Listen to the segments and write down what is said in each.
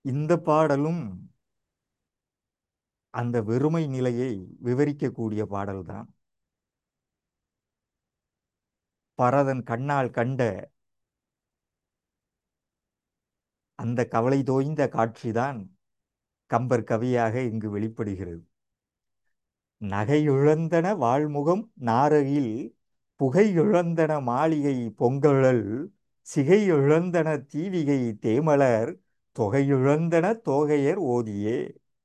இந்த பாடலும் அந்த வெறுமை நிலையை விவரிக்கக்கூடிய பாடல்தான் பரதன் கண்ணால் கண்ட அந்த கவலை தோய்ந்த காட்சிதான் கம்பர் கவியாக இங்கு வெளிப்படுகிறது நகை இழந்தன வாழ்முகம் நாரகில் புகை இழந்தன மாளிகை பொங்கழல் சிகை இழந்தன தீவிகை தேமலர் தொகை இழந்தன தோகையர் ஓதியே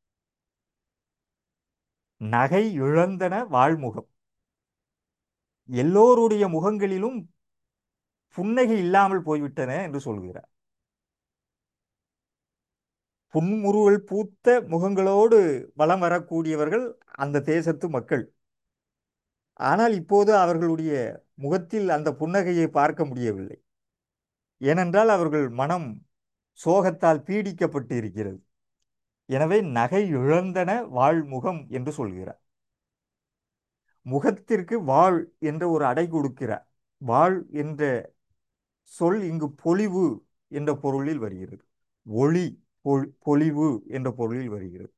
நகை இழந்தன வாழ்முகம் எல்லோருடைய முகங்களிலும் புன்னகை இல்லாமல் போய்விட்டன என்று சொல்கிறார் புன்முறுவல் பூத்த முகங்களோடு வலம் வரக்கூடியவர்கள் அந்த தேசத்து மக்கள் ஆனால் இப்போது அவர்களுடைய முகத்தில் அந்த புன்னகையை பார்க்க முடியவில்லை ஏனென்றால் அவர்கள் மனம் சோகத்தால் பீடிக்கப்பட்டு இருக்கிறது எனவே நகை இழந்தன வாழ்முகம் என்று சொல்கிறார் முகத்திற்கு வாழ் என்ற ஒரு அடை கொடுக்கிறார் வாழ் என்ற சொல் இங்கு பொலிவு என்ற பொருளில் வருகிறது ஒளி பொ- பொலிவு என்ற பொருளில் வருகிறது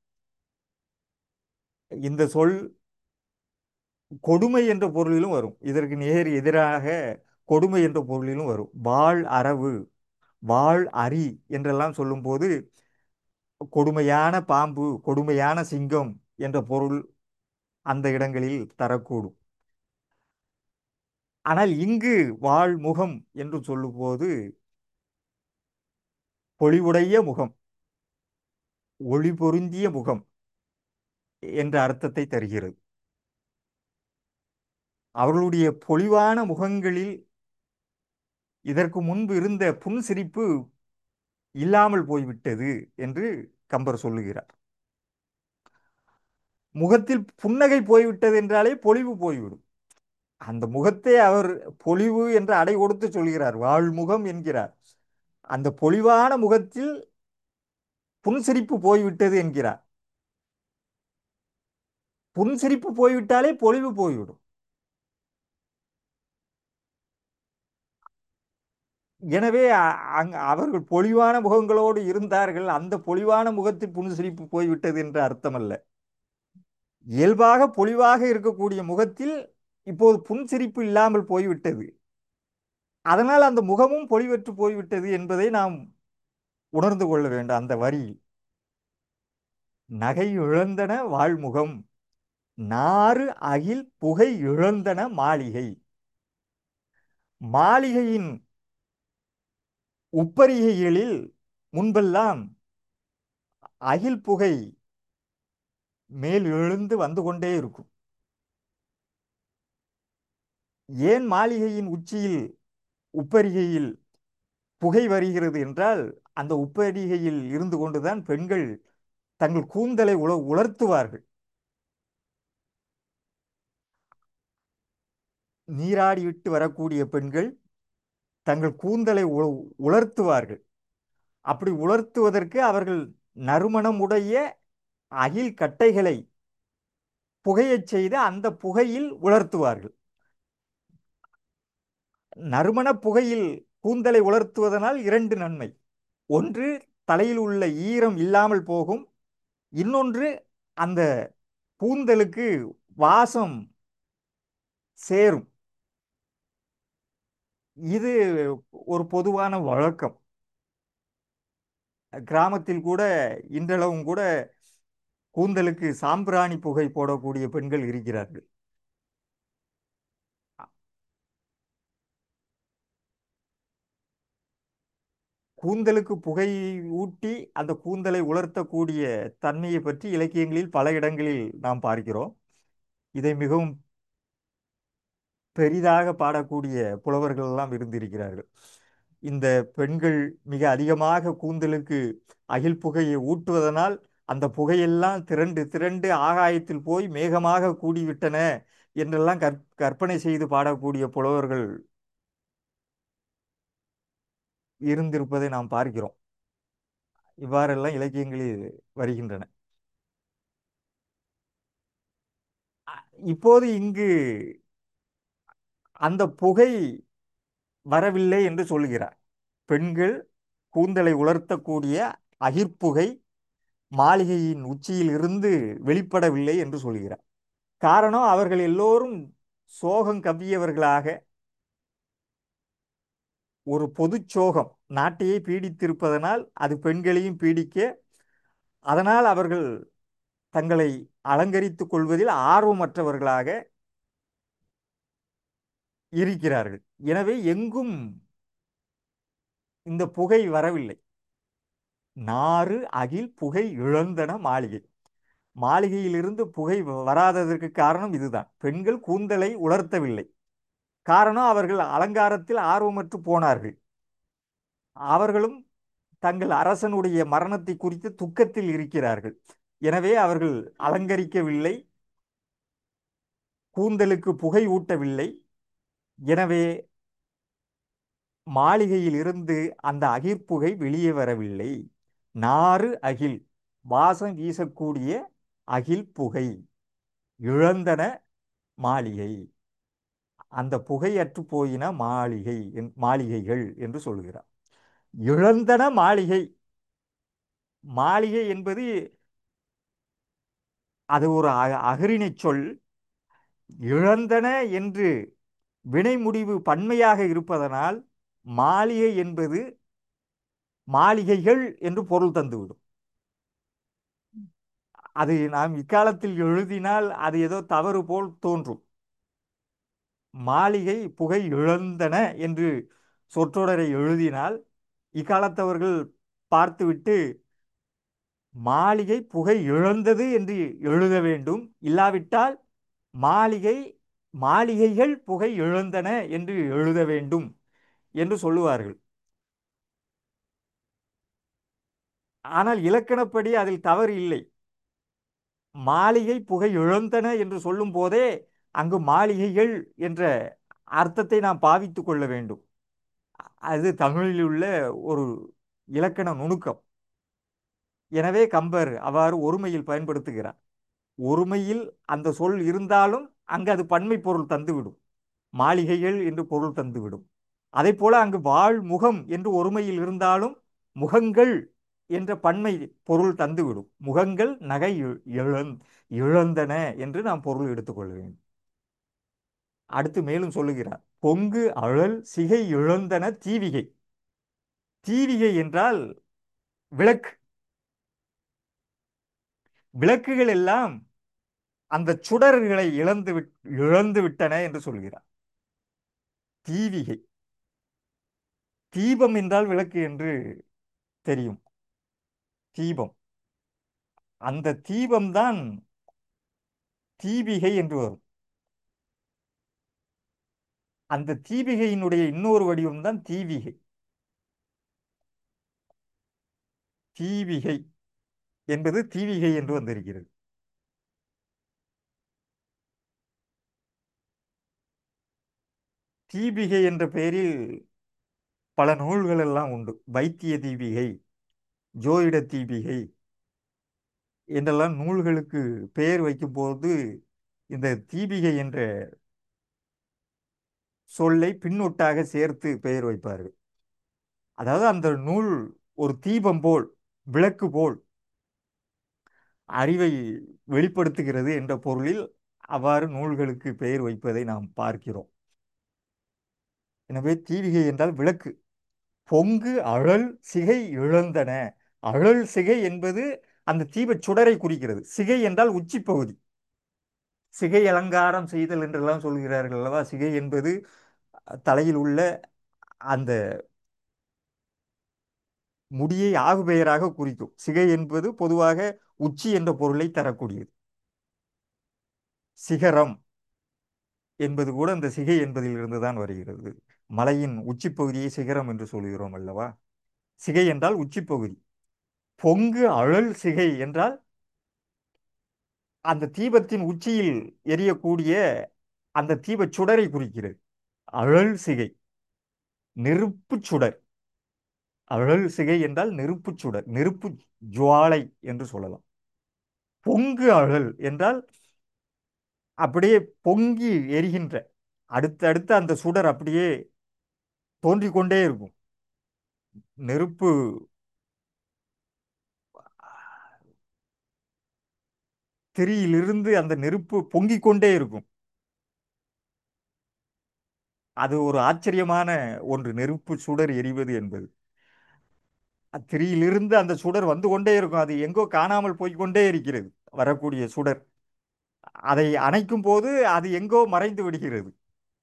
இந்த சொல் கொடுமை என்ற பொருளிலும் வரும் இதற்கு நேர் எதிராக கொடுமை என்ற பொருளிலும் வரும் வாழ் அரவு வாழ் அரி என்றெல்லாம் சொல்லும்போது கொடுமையான பாம்பு கொடுமையான சிங்கம் என்ற பொருள் அந்த இடங்களில் தரக்கூடும் ஆனால் இங்கு வாழ் முகம் என்று சொல்லும்போது பொலிவுடைய முகம் ஒளி பொருந்திய முகம் என்ற அர்த்தத்தை தருகிறது அவர்களுடைய பொலிவான முகங்களில் இதற்கு முன்பு இருந்த புன்சிரிப்பு இல்லாமல் போய்விட்டது என்று கம்பர் சொல்லுகிறார் முகத்தில் புன்னகை போய்விட்டது என்றாலே பொலிவு போய்விடும் அந்த முகத்தை அவர் பொலிவு என்று அடை கொடுத்து சொல்கிறார் வாழ்முகம் என்கிறார் அந்த பொலிவான முகத்தில் புன்சிரிப்பு போய்விட்டது என்கிறார் புன்சிரிப்பு போய்விட்டாலே பொலிவு போய்விடும் எனவே அ- அங் அவர்கள் பொலிவான முகங்களோடு இருந்தார்கள் அந்த பொலிவான முகத்தில் புன்சிரிப்பு போய்விட்டது என்ற அர்த்தமல்ல இயல்பாக பொலிவாக இருக்கக்கூடிய முகத்தில் இப்போது புன்சிரிப்பு இல்லாமல் போய்விட்டது அதனால் அந்த முகமும் பொலிவற்று போய்விட்டது என்பதை நாம் உணர்ந்து கொள்ள வேண்டும் அந்த வரியில் நகை இழந்தன வாழ்முகம் நாறு அகில் புகை இழந்தன மாளிகை மாளிகையின் உப்பரிகைகளில் முன்பெல்லாம் அகில் புகை மேல் எழுந்து வந்து கொண்டே இருக்கும் ஏன் மாளிகையின் உச்சியில் உப்பரிகையில் புகை வருகிறது என்றால் அந்த உப்பரிகையில் இருந்து கொண்டுதான் பெண்கள் தங்கள் கூந்தலை உல உலர்த்துவார்கள் நீராடி விட்டு வரக்கூடிய பெண்கள் தங்கள் கூந்தலை உ- உலர்த்துவார்கள் அப்படி உலர்த்துவதற்கு அவர்கள் நறுமணமுடைய அகில் கட்டைகளை புகையச் செய்து அந்த புகையில் உலர்த்துவார்கள் நறுமண புகையில் கூந்தலை உலர்த்துவதனால் இரண்டு நன்மை ஒன்று தலையில் உள்ள ஈரம் இல்லாமல் போகும் இன்னொன்று அந்த கூந்தலுக்கு வாசம் சேரும் இது ஒரு பொதுவான வழக்கம் கிராமத்தில் கூட இன்றளவும் கூட கூந்தலுக்கு சாம்பிராணி புகை போடக்கூடிய பெண்கள் இருக்கிறார்கள் கூந்தலுக்கு புகை ஊட்டி அந்த கூந்தலை உலர்த்தக்கூடிய தன்மையை பற்றி இலக்கியங்களில் பல இடங்களில் நாம் பார்க்கிறோம் இதை மிகவும் பெரிதாக பாடக்கூடிய புலவர்கள் எல்லாம் இருந்திருக்கிறார்கள் இந்த பெண்கள் மிக அதிகமாக கூந்தலுக்கு அகில் புகையை ஊட்டுவதனால் அந்த புகையெல்லாம் திரண்டு திரண்டு ஆகாயத்தில் போய் மேகமாக கூடிவிட்டன என்றெல்லாம் கற் கற்பனை செய்து பாடக்கூடிய புலவர்கள் இருந்திருப்பதை நாம் பார்க்கிறோம் இவ்வாறெல்லாம் இலக்கியங்களில் வருகின்றன இப்போது இங்கு அந்த புகை வரவில்லை என்று சொல்கிறார் பெண்கள் கூந்தலை உலர்த்தக்கூடிய அகிர்ப்புகை மாளிகையின் உச்சியில் இருந்து வெளிப்படவில்லை என்று சொல்கிறார் காரணம் அவர்கள் எல்லோரும் சோகம் கவ்வியவர்களாக ஒரு பொது சோகம் நாட்டையே பீடித்திருப்பதனால் அது பெண்களையும் பீடிக்க அதனால் அவர்கள் தங்களை அலங்கரித்துக் கொள்வதில் ஆர்வமற்றவர்களாக இருக்கிறார்கள் எனவே எங்கும் இந்த புகை வரவில்லை நாறு அகில் புகை இழந்தன மாளிகை மாளிகையிலிருந்து புகை வராததற்கு காரணம் இதுதான் பெண்கள் கூந்தலை உலர்த்தவில்லை காரணம் அவர்கள் அலங்காரத்தில் ஆர்வமற்று போனார்கள் அவர்களும் தங்கள் அரசனுடைய மரணத்தை குறித்து துக்கத்தில் இருக்கிறார்கள் எனவே அவர்கள் அலங்கரிக்கவில்லை கூந்தலுக்கு புகை ஊட்டவில்லை எனவே மாளிகையில் இருந்து அந்த அகிர்ப்புகை வெளியே வரவில்லை நாறு அகில் வாசம் வீசக்கூடிய அகில் புகை இழந்தன மாளிகை அந்த புகையற்று போயின மாளிகை என்- மாளிகைகள் என்று சொல்கிறார் இழந்தன மாளிகை மாளிகை என்பது அது ஒரு அ- அகரிணைச் சொல் இழந்தன என்று வினை முடிவு பன்மையாக இருப்பதனால் மாளிகை என்பது மாளிகைகள் என்று பொருள் தந்துவிடும் அது நாம் இக்காலத்தில் எழுதினால் அது ஏதோ தவறு போல் தோன்றும் மாளிகை புகை இழந்தன என்று சொற்றொடரை எழுதினால் இக்காலத்தவர்கள் பார்த்துவிட்டு மாளிகை புகை இழந்தது என்று எழுத வேண்டும் இல்லாவிட்டால் மாளிகை மாளிகைகள் புகை இழந்தன என்று எழுத வேண்டும் என்று சொல்லுவார்கள் ஆனால் இலக்கணப்படி அதில் தவறு இல்லை மாளிகை புகை இழந்தன என்று சொல்லும் போதே அங்கு மாளிகைகள் என்ற அர்த்தத்தை நாம் பாவித்துக் கொள்ள வேண்டும் அது தமிழில் உள்ள ஒரு இலக்கண நுணுக்கம் எனவே கம்பர் அவ்வாறு ஒருமையில் பயன்படுத்துகிறார் ஒருமையில் அந்த சொல் இருந்தாலும் அங்கு அது பன்மை பொருள் தந்துவிடும் மாளிகைகள் என்று பொருள் தந்துவிடும் அதே போல அங்கு வாழ் முகம் என்று ஒருமையில் இருந்தாலும் முகங்கள் என்ற பன்மை பொருள் தந்துவிடும் முகங்கள் நகை இழ- இழந் இழந்தன என்று நாம் பொருள் எடுத்துக்கொள்ள வேண்டும் அடுத்து மேலும் சொல்லுகிறார் பொங்கு அழல் சிகை இழந்தன தீவிகை தீவிகை என்றால் விளக்கு விளக்குகள் எல்லாம் அந்த சுடர்களை இழந்து விட் இழந்து விட்டன என்று சொல்கிறார் தீவிகை தீபம் என்றால் விளக்கு என்று தெரியும் தீபம் அந்த தீபம்தான் தீபிகை என்று வரும் அந்த தீபிகையினுடைய இன்னொரு வடிவம் தான் தீவிகை தீவிகை என்பது தீவிகை என்று வந்திருக்கிறது தீபிகை என்ற பெயரில் பல நூல்கள் எல்லாம் உண்டு வைத்திய தீபிகை ஜோதிட தீபிகை என்றெல்லாம் நூல்களுக்கு பெயர் வைக்கும்போது இந்த தீபிகை என்ற சொல்லை பின்னொட்டாக சேர்த்து பெயர் வைப்பார்கள் அதாவது அந்த நூல் ஒரு தீபம் போல் விளக்கு போல் அறிவை வெளிப்படுத்துகிறது என்ற பொருளில் அவ்வாறு நூல்களுக்கு பெயர் வைப்பதை நாம் பார்க்கிறோம் எனவே தீவிகை என்றால் விளக்கு பொங்கு அழல் சிகை இழந்தன அழல் சிகை என்பது அந்த தீபச் சுடரை குறிக்கிறது சிகை என்றால் உச்சிப்பகுதி சிகை அலங்காரம் செய்தல் என்றெல்லாம் சொல்கிறார்கள் அல்லவா சிகை என்பது தலையில் உள்ள அந்த முடியை ஆகுபெயராக குறிக்கும் சிகை என்பது பொதுவாக உச்சி என்ற பொருளை தரக்கூடியது சிகரம் என்பது கூட அந்த சிகை என்பதில் இருந்துதான் வருகிறது மலையின் உச்சிப்பகுதியை சிகரம் என்று சொல்கிறோம் அல்லவா சிகை என்றால் உச்சிப்பகுதி பொங்கு அழல் சிகை என்றால் அந்த தீபத்தின் உச்சியில் எரியக்கூடிய அந்த தீபச் சுடரை குறிக்கிறது அழல் சிகை நெருப்பு சுடர் அழல் சிகை என்றால் நெருப்பு சுடர் நெருப்பு ஜுவாலை என்று சொல்லலாம் பொங்கு அழல் என்றால் அப்படியே பொங்கி எரிகின்ற அடுத்தடுத்து அந்த சுடர் அப்படியே தோன்றிக் கொண்டே இருக்கும் நெருப்பு திரியிலிருந்து அந்த நெருப்பு பொங்கிக் கொண்டே இருக்கும் அது ஒரு ஆச்சரியமான ஒன்று நெருப்பு சுடர் எரிவது என்பது திரியிலிருந்து அந்த சுடர் வந்து கொண்டே இருக்கும் அது எங்கோ காணாமல் போய்க் கொண்டே இருக்கிறது வரக்கூடிய சுடர் அதை அணைக்கும் போது அது எங்கோ மறைந்து விடுகிறது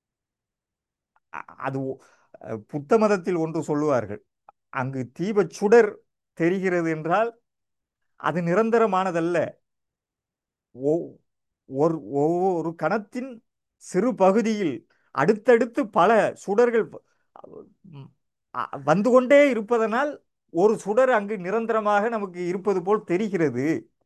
அ- அது ஒ- அஹ் புத்த மதத்தில் ஒன்று சொல்லுவார்கள் அங்கு தீபச் சுடர் தெரிகிறது என்றால் அது நிரந்தரமானதல்ல ஒ- ஒரு ஒவ்வொரு கணத்தின் சிறு பகுதியில் அடுத்தடுத்து பல சுடர்கள் ம், அ- வந்து கொண்டே இருப்பதனால் ஒரு சுடர் அங்கு நிரந்தரமாக நமக்கு இருப்பது போல் தெரிகிறது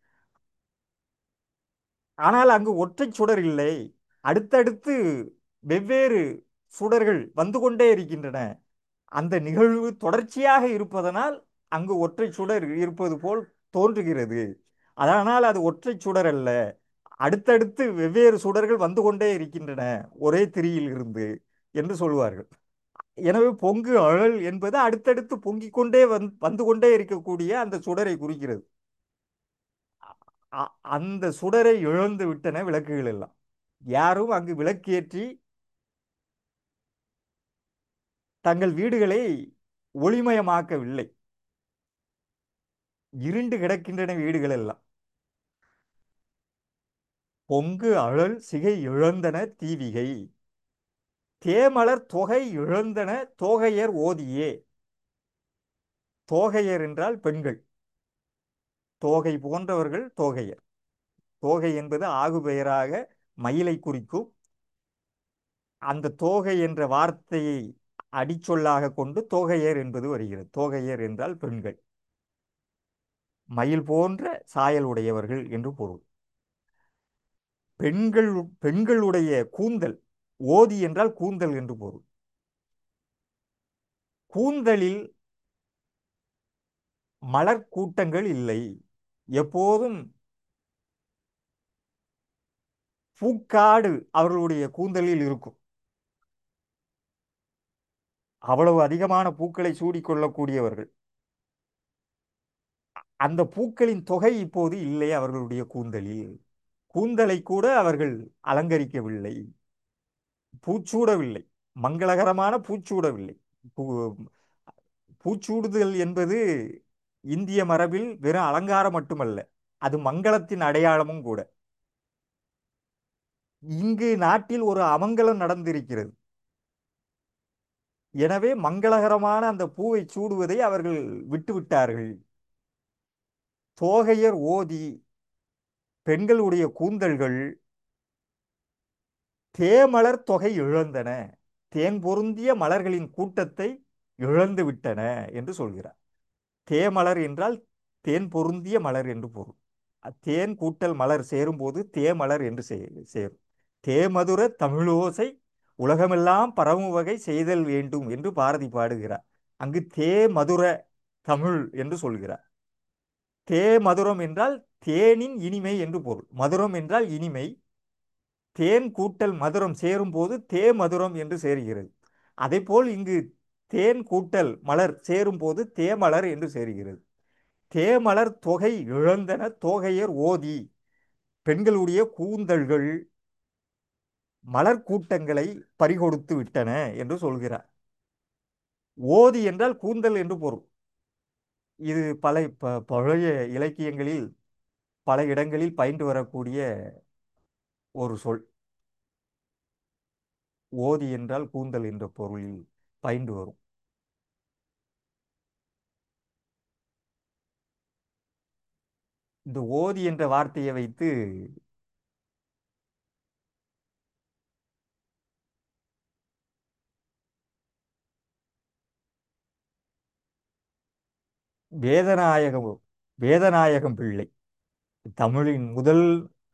ஆனால் அங்கு ஒற்றை சுடர் இல்லை அடுத்தடுத்து வெவ்வேறு சுடர்கள் வந்து கொண்டே இருக்கின்றன அந்த நிகழ்வு தொடர்ச்சியாக இருப்பதனால் அங்கு ஒற்றை சுடர் இருப்பது போல் தோன்றுகிறது அதனால் அது ஒற்றை சுடர் அல்ல அடுத்தடுத்து வெவ்வேறு சுடர்கள் வந்து கொண்டே இருக்கின்றன ஒரே திரியில் இருந்து என்று சொல்வார்கள் எனவே பொங்கு அழல் என்பது அடுத்தடுத்து பொங்கிக் கொண்டே வந் வந்து கொண்டே இருக்கக்கூடிய அந்த சுடரை குறிக்கிறது அ- அந்த சுடரை இழந்து விட்டன விளக்குகள் எல்லாம் யாரும் அங்கு விளக்கேற்றி தங்கள் வீடுகளை ஒளிமயமாக்கவில்லை இருண்டு கிடக்கின்றன வீடுகள் எல்லாம் பொங்கு அழல் சிகை இழந்தன தீவிகை தேமலர் தொகை இழந்தன தோகையர் ஓதியே தோகையர் என்றால் பெண்கள் தோகை போன்றவர்கள் தோகையர் தோகை என்பது ஆகு பெயராக மயிலை குறிக்கும் அந்த தோகை என்ற வார்த்தையை அடிச்சொல்லாக கொண்டு தோகையர் என்பது வருகிறது தோகையர் என்றால் பெண்கள் மயில் போன்ற சாயல் உடையவர்கள் என்று பொருள் பெண்கள் பெண்களுடைய கூந்தல் ஓதி என்றால் கூந்தல் என்று பொருள் கூந்தலில் மலர் கூட்டங்கள் இல்லை எப்போதும் பூக்காடு அவர்களுடைய கூந்தலில் இருக்கும் அவ்வளவு அதிகமான பூக்களை சூடிக்கொள்ளக்கூடியவர்கள் அந்த பூக்களின் தொகை இப்போது இல்லை அவர்களுடைய கூந்தலில் கூந்தலை கூட அவர்கள் அலங்கரிக்கவில்லை பூச்சூடவில்லை மங்களகரமான பூச்சூடவில்லை பூ பூச்சூடுதல் என்பது இந்திய மரபில் வெறும் அலங்காரம் மட்டுமல்ல அது மங்களத்தின் அடையாளமும் கூட இங்கு நாட்டில் ஒரு அமங்கலம் நடந்திருக்கிறது எனவே மங்களகரமான அந்த பூவை சூடுவதை அவர்கள் விட்டுவிட்டார்கள் தோகையர் ஓதி பெண்களுடைய கூந்தல்கள் தேமலர் தொகை இழந்தன தேன் பொருந்திய மலர்களின் கூட்டத்தை இழந்து விட்டன என்று சொல்கிறார் தேமலர் என்றால் தேன் பொருந்திய மலர் என்று பொருள் தேன் கூட்டல் மலர் சேரும்போது தேமலர் என்று சே- சேரும் தேமதுர தமிழோசை உலகமெல்லாம் பரவும் வகை செய்தல் வேண்டும் என்று பாரதி பாடுகிறார் அங்கு தே மதுர தமிழ் என்று சொல்கிறார் தே மதுரம் என்றால் தேனின் இனிமை என்று பொருள் மதுரம் என்றால் இனிமை தேன் கூட்டல் மதுரம் சேரும்போது தே மதுரம் என்று சேருகிறது அதேபோல் இங்கு தேன் கூட்டல் மலர் சேரும்போது தேமலர் என்று சேருகிறது தேமலர் தொகை இழந்தன தோகையர் ஓதி பெண்களுடைய கூந்தல்கள் மலர் கூட்டங்களை பறிகொடுத்து விட்டன என்று சொல்கிறார் ஓதி என்றால் கூந்தல் என்று பொருள் இது பல ப- பழைய இலக்கியங்களில் பல இடங்களில் பயின்று வரக்கூடிய ஒரு சொல் ஓதி என்றால் கூந்தல் என்ற பொருளில் பயின்று வரும் இந்த ஓதி என்ற வார்த்தையை வைத்து வேதநாயகம் வேதநாயகம் பிள்ளை தமிழின் முதல்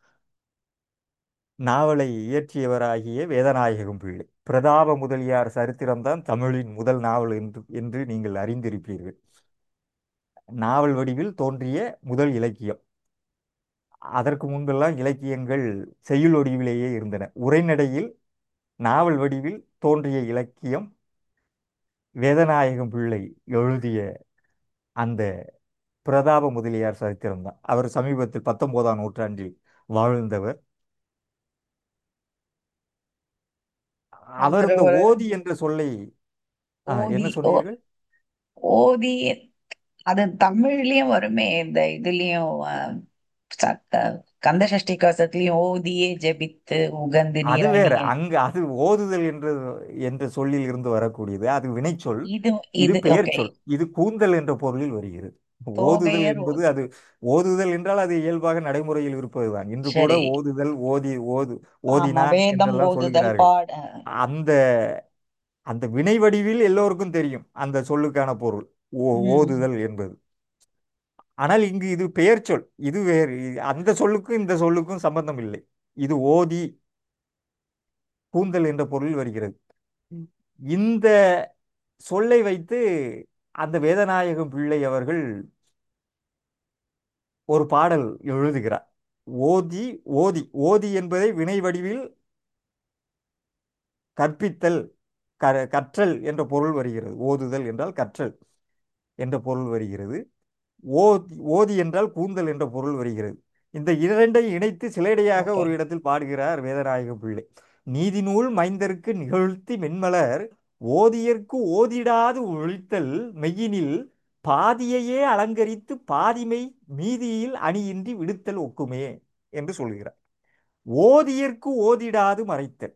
நாவலை இயற்றியவராகிய வேதநாயகம் பிள்ளை பிரதாப முதலியார் சரித்திரம்தான் தமிழின் முதல் நாவல் என்று என்று நீங்கள் அறிந்திருப்பீர்கள் நாவல் வடிவில் தோன்றிய முதல் இலக்கியம் அதற்கு முன்பெல்லாம் இலக்கியங்கள் செய்யுள் வடிவிலேயே இருந்தன உரைநடையில் நாவல் வடிவில் தோன்றிய இலக்கியம் வேதநாயகம் பிள்ளை எழுதிய அந்த பிரதாப முதலியார் சரித்திரம்தான் அவர் சமீபத்தில் பத்தொன்பதாம் நூற்றாண்டில் வாழ்ந்தவர் அவர் அவர் இந்த ஒரு ஓதி என்ற சொல்லை ஆ, என்ன ஓதி ஓ சொன்னீர்கள் ஓதி அது தமிழ்லயும் வருமே இந்த இதுலயும் அஹ், ச- கந்த சஷ்டி கவசத்துலயும் ஓதியே ஜெபித்து உகந்து அது வேற நீராடிய அங்க அது ஓதுதல் என்று என்ற சொல்லில் இருந்து வரக்கூடியது அது வினைச்சொல் இது இது இது பெயர் ஓகே சொல் இது கூந்தல் என்ற பொருளில் வருகிறது ஓதுதல் தோகையர் என்பது ஓ- அது ஓதுதல் என்றால் அது இயல்பாக நடைமுறையில் இருப்பதுதான் இன்று கூட சரி ஓதுதல் ஓதி ஓது ஆமா ஓதினான் வேதம் என்றெல்லாம் ஓதுதல் சொல்கிறார்கள் பாட அந்த அந்த வினை வடிவில் எல்லோருக்கும் தெரியும் அந்த சொல்லுக்கான பொருள் ஓ ம் ஓதுதல் என்பது ஆனால் இங்கு இது பெயர் சொல் இது வேறு அந்த சொல்லுக்கும் இந்த சொல்லுக்கும் சம்பந்தம் இல்லை இது ஓதி கூந்தல் என்ற பொருளில் வருகிறது இந்த சொல்லை வைத்து அந்த வேதநாயகம் பிள்ளை அவர்கள் ஒரு பாடல் எழுதுகிறார் ஓதி ஓதி ஓதி என்பதை வினை வடிவில் கற்பித்தல் க கற்றல் என்ற பொருள் வருகிறது ஓதுதல் என்றால் கற்றல் என்ற பொருள் வருகிறது ஓதி ஓதி என்றால் கூந்தல் என்ற பொருள் வருகிறது இந்த இரண்டையும் இணைத்து சிலேடையாக ஓகே ஒரு இடத்தில் பாடுகிறார் வேதநாயக பிள்ளை நீதிநூல் மைந்தருக்கு நிகழ்த்தி மென்மலர் ஓதியர்க்கு ஓதிடாது ஒழித்தல் மெய்யினில் பாதியையே அலங்கரித்து பாதிமை மீதியில் அணியின்றி விடுத்தல் ஒக்குமே என்று சொல்கிறார் ஓதியர்க்கு ஓதிடாது மறைத்தல்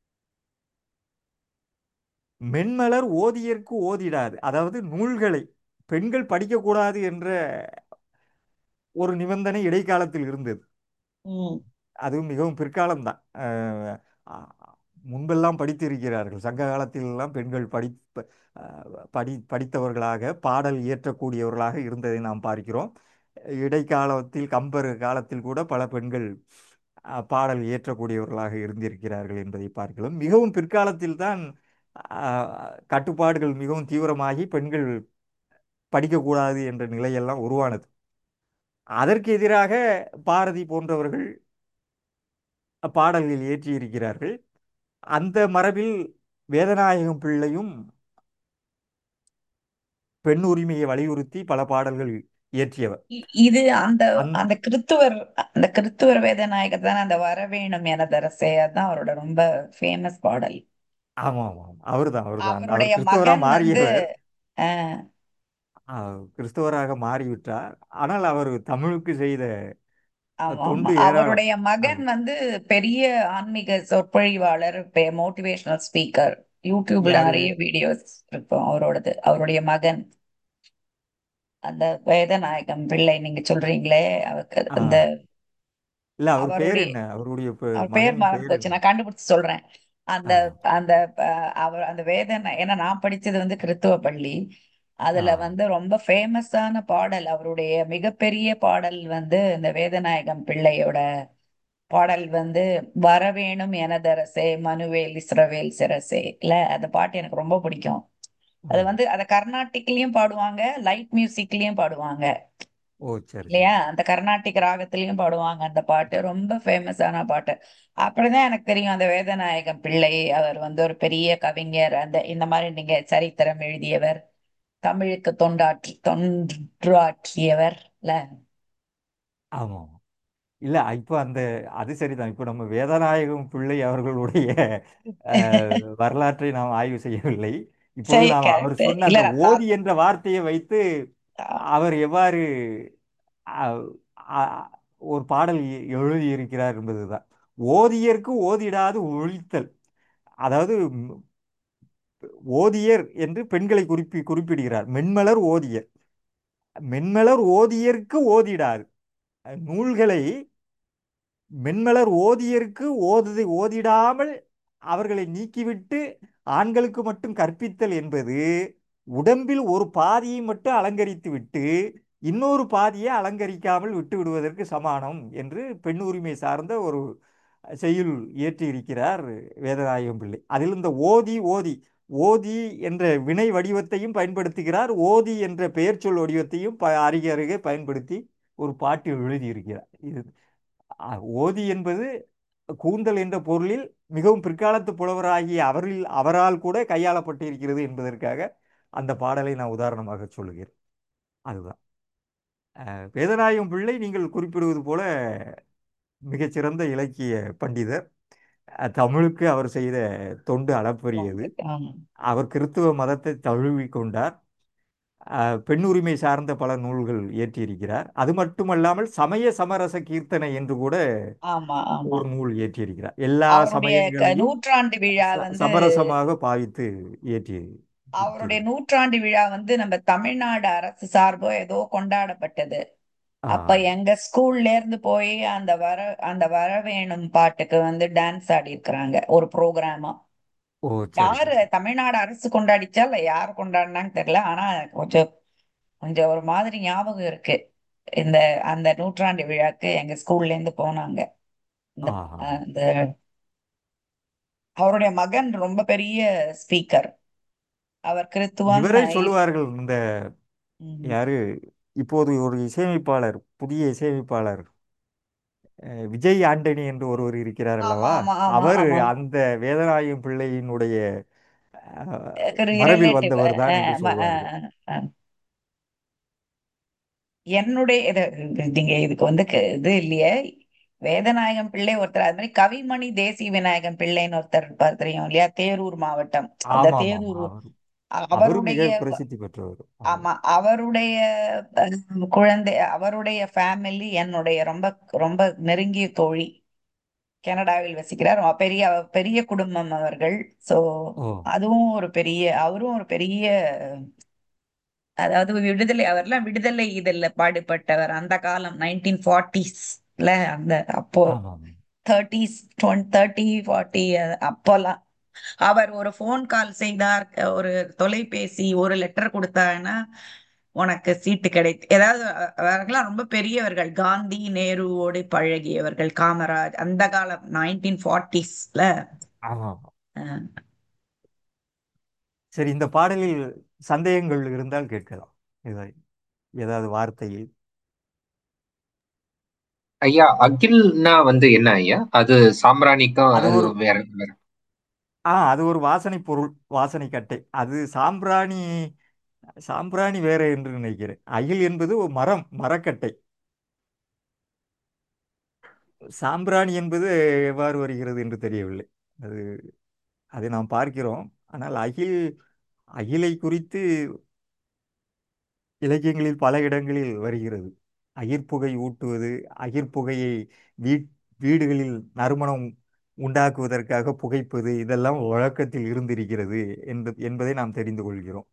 மென்மலர் ஓதியர்க்கு ஓதிடாது அதாவது நூல்களை பெண்கள் படிக்கக்கூடாது என்ற ஒரு நிபந்தனை இடைக்காலத்தில் இருந்தது ம் அது மிகவும் பிற்காலம்தான் அஹ் அ- முன்பெல்லாம் படித்திருக்கிறார்கள் சங்க காலத்திலெல்லாம் பெண்கள் படி ப- அஹ் படி படித்தவர்களாக பாடல் இயற்றக்கூடியவர்களாக இருந்ததை நாம் பார்க்கிறோம் இடைக்காலத்தில் கம்பர் காலத்தில் கூட பல பெண்கள் அஹ், பாடல் இயற்றக்கூடியவர்களாக இருந்திருக்கிறார்கள் என்பதை பார்க்கிறோம் மிகவும் பிற்காலத்தில் தான் கட்டுப்பாடுகள் மிகவும் தீவிரமாகி பெண்கள் படிக்கக்கூடாது என்ற நிலையெல்லாம் உருவானது அதற்கு எதிராக பாரதி போன்றவர்கள் பாடல்கள் இயற்றியிருக்கிறார்கள் அந்த மரபில் வேதநாயகம் பிள்ளையும் பெண் உரிமையை வலியுறுத்தி பல பாடல்கள் இயற்றியவர் இ- இது அந்த அந் அந்த கிறித்துவர் அந்த கிறித்துவர் வேதநாயகர் தானே அந்த வரவேணும் எனதரசே அதான் அவரோட ரொம்ப ஃபேமஸ் பாடல் ஆமாம் ஆமாம் அவர்தான் அவர்தான் அவர் அவருடைய கிறிஸ்தவராக மகன் வந்து மாறியவர் அஹ், ஆஹ், கிறிஸ்தவராக மாறிவிட்டார் ஆனால் அவர் தமிழுக்கு செய்த ஆமா ஆமா தொண்டு ஏராளம் அவருடைய மகன் அவர் வந்து பெரிய ஆன்மீக சொற்பொழிவாளர் மோட்டிவேஷனல் ஸ்பீக்கர் யூடியூப்ல யாரு நிறைய வீடியோஸ் இருக்கும் அவரோடது அவருடைய மகன் அந்த வேதநாயகம் பிள்ளை நீங்க சொல்றீங்களே அவருக்கு ஆ அந்த இல்ல அவர் பேர் அவருடைய என்ன அவருடைய பெ- அவர் பேர் மகனின் மறந்து பேர் போச்சு என்ன நான் கண்டுபிடிச்சு சொல்றேன் அந்த ஆ அந்த அஹ், அவர் அந்த வேதனை ஏன்னா நான் படிச்சது வந்து கிறித்துவ பள்ளி ஆ அதுல வந்து ரொம்ப ஃபேமஸான பாடல் அவருடைய மிகப்பெரிய பாடல் வந்து இந்த வேதநாயகம் பிள்ளையோட பாடல் வந்து வரவேணும் எனதரசே மனுவேல் இஸ்ரவேல் சிரசே இல்ல அந்த பாட்டு எனக்கு ரொம்ப பிடிக்கும் அது ம். வந்து அத கர்நாடிக்லயும் பாடுவாங்க லைட் மியூசிக்லயும் பாடுவாங்க ஓ சரி இல்லையா சரி அந்த கர்நாடிக் ராகத்திலயும் பாடுவாங்க அந்த பாட்டு ரொம்ப ஃபேமஸான பாட்டு அப்படிதான் எனக்கு தெரியும் அந்த வேதநாயகம் பிள்ளை அவர் வந்து ஒரு பெரிய கவிஞர் அந்த இந்த மாதிரி நீங்க சரித்திரம் எழுதியவர் தமிழுக்கு தொண்டாற்றி தொண்டாற்றியவர் இல்ல ஆமாம் இல்ல இப்போ அந்த அது சரிதான் இப்போ நம்ம வேதநாயகம் பிள்ளை அவர்களுடைய அஹ், வரலாற்றை நாம் ஆய்வு செய்யவில்லை இப்பொழுது சரி நாம் அவர் கரெக்ட் சொன்ன இல்ல அந்த நான் ஓதி தாத் என்ற வார்த்தையை வைத்து அவர் எவ்வாறு அஹ், அஹ், ஒரு பாடல் எ- எழுதியிருக்கிறார் என்பதுதான் ஓதியர்க்கு ஓதிடாது ஒழித்தல் அதாவது ம், ஓதியர் என்று பெண்களை குறிப்பி குறிப்பிடுகிறார் மென்மலர் ஓதியர் மென்மலர் ஓதியர்க்கு ஓதிடாது நூல்களை மென்மலர் ஓதியருக்கு ஓதுதை ஓதிடாமல் அவர்களை நீக்கிவிட்டு ஆண்களுக்கு மட்டும் கற்பித்தல் என்பது உடம்பில் ஒரு பாதியை மட்டும் அலங்கரித்து விட்டு இன்னொரு பாதியை அலங்கரிக்காமல் விட்டு விடுவதற்கு சமானம் என்று பெண் உரிமை சார்ந்த ஒரு செய்யுள் இயற்றியிருக்கிறார் வேதநாயகம் பிள்ளை அதில் இந்த ஓதி ஓதி ஓதி என்ற வினை வடிவத்தையும் பயன்படுத்துகிறார் ஓதி என்ற பெயர்ச்சொல் வடிவத்தையும் ப அருகே அருகே பயன்படுத்தி ஒரு பாட்டு எழுதியிருக்கிறார் இது அ, ஓதி என்பது கூந்தல் என்ற பொருளில் மிகவும் பிற்காலத்து புலவராகிய அவரில் அவரால் கூட கையாளப்பட்டிருக்கிறது என்பதற்காக அந்த பாடலை நான் உதாரணமாக சொல்லுகிறேன் அதுதான் அஹ், வேதநாயகம் பிள்ளை நீங்கள் குறிப்பிடுவது போல மிகச்சிறந்த இலக்கிய பண்டிதர் அஹ், தமிழுக்கு அவர் செய்த தொண்டு அளப்பரியது ஆமா அவர் கிறித்துவ மதத்தை தழுவிக் கொண்டார் அஹ், பெண் உரிமை சார்ந்த பல நூல்கள் இயற்றியிருக்கிறார் அது மட்டுமல்லாமல் சமய சமரச கீர்த்தனை என்று கூட ஆமா ஆமா ஒரு நூல் இயற்றியிருக்கிறார் எல்லா அவருடைய க- சமயங்களையும் நூற்றாண்டு விழா ச- வந்து சமரசமாக பாவித்து இயற்றி அவருடைய நூற்றாண்டு விழா வந்து நம்ம தமிழ்நாடு அரசு சார்போ ஏதோ கொண்டாடப்பட்டது ஆ அப்ப எங்க ஸ்கூல்ல இருந்து போய் அந்த வர அந்த வரவேணும் பாட்டுக்கு வந்து டான்ஸ் ஆடி இருக்கிறாங்க ஒரு ப்ரோக்ராமா ஓ சரி யாரு சரி தமிழ்நாடு அரசு கொண்டாடிச்சா இல்ல யார் கொண்டாடினான்னு தெரியல ஆனா கொஞ்சம் கொஞ்சம் ஒரு மாதிரி ஞாபகம் இருக்கு இந்த அந்த நூற்றாண்டு விழாக்கு எங்க ஸ்கூல்ல இருந்து போனாங்க இந்த ஆஹா அஹ், இந்த அவருடைய மகன் ரொம்ப பெரிய ஸ்பீக்கர் அவர் கிறித்துவம் இவரை சொல்லுவார்கள் இந்த ம். யாரு இப்போது ஒரு இசையமைப்பாளர் புதிய இசையமைப்பாளர் அஹ், விஜய் ஆண்டனி என்று ஒருவர் இருக்கிறார் ஆமா அல்லவா ஆமா ஆமா அவர் ஆமா அந்த வேதநாயகம் பிள்ளையினுடைய அஹ், மரபில் ரிலேட்டிவ் வந்தவர் தான் என்று சொல்வார்கள் என்னுடைய இது நீங்க இதுக்கு வந்து க- இது இல்லையே வேதநாயகம் பிள்ளை ஒருத்தர் அது மாதிரி கவிமணி தேசி விநாயகம் பிள்ளைன்னு ஒருத்தர் இருப்பார் தெரியும் இல்லையா தேரூர் மாவட்டம் அந்த ஆமாம் ஆமாம் தேரூர் அவர் அ- அவரும் மிக அவருடைய பிரசித்தி பெற்றவர் அவர் ஆமா அவருடைய அஹ், குழந்தை அவருடைய ஃபேமிலி என்னுடைய ரொம்ப ரொம்ப நெருங்கிய தோழி கனடாவில் வசிக்கிறார் அவ பெரிய பெரிய குடும்பம் அவர்கள் சோ ஓ அதுவும் ஒரு பெரிய அவரும் ஒரு பெரிய அதாவது விடுதலை அவர்லாம் விடுதலை இதில் பாடுபட்டவர் அந்த காலம் நைன்டீன் ஃபார்ட்டிஸ்ல அந்த அப்போ ஆமாம் தேர்ட்டிஸ் தேர்ட்டி ஃபார்ட்டி அப்போல்லாம் அவர் ஒரு ஃபோன் கால் செய்தார் ஒரு தொலைபேசி ஒரு லெட்டர் கொடுத்தாங்கன்னா உனக்கு சீட்டு கிடைத்து ஏதாவது அ- அவர்கள்லாம் ரொம்ப பெரியவர்கள் காந்தி நேருவோடு பழகியவர்கள் காமராஜ் அந்த காலம் நைன்டீன் ஃபார்ட்டிஸ்ல ஆமாம் சரி இந்த பாடலில் சந்தேகங்கள் இருந்தால் கேட்கலாம் ஏதாவது ஏதாவது வார்த்தையில் ஐயா அகில்னா வந்து என்ன ஐயா அது சாம்பிராணிக்கும் அது அது ஒரு வேற வேற ஆ அது ஒரு வாசனை பொருள் வாசனை கட்டை அது சாம்பிராணி சாம்பிராணி வேற என்று நினைக்கிறேன் அகில் என்பது ஒரு மரம் மரக்கட்டை சாம்பிராணி என்பது எவ்வாறு வருகிறது என்று தெரியவில்லை அது அதை நாம் பார்க்கிறோம் ஆனால் அகில் அகிலை குறித்து இலக்கியங்களில் பல இடங்களில் வருகிறது அகிர்புகை ஊட்டுவது அகிர்புகையை வீட் வீடுகளில் நறுமணம் உண்டாக்குவதற்காக புகைப்பது இதெல்லாம் வழக்கத்தில் இருந்திருக்கிறது என்பது என்பதை நாம் தெரிந்து கொள்கிறோம்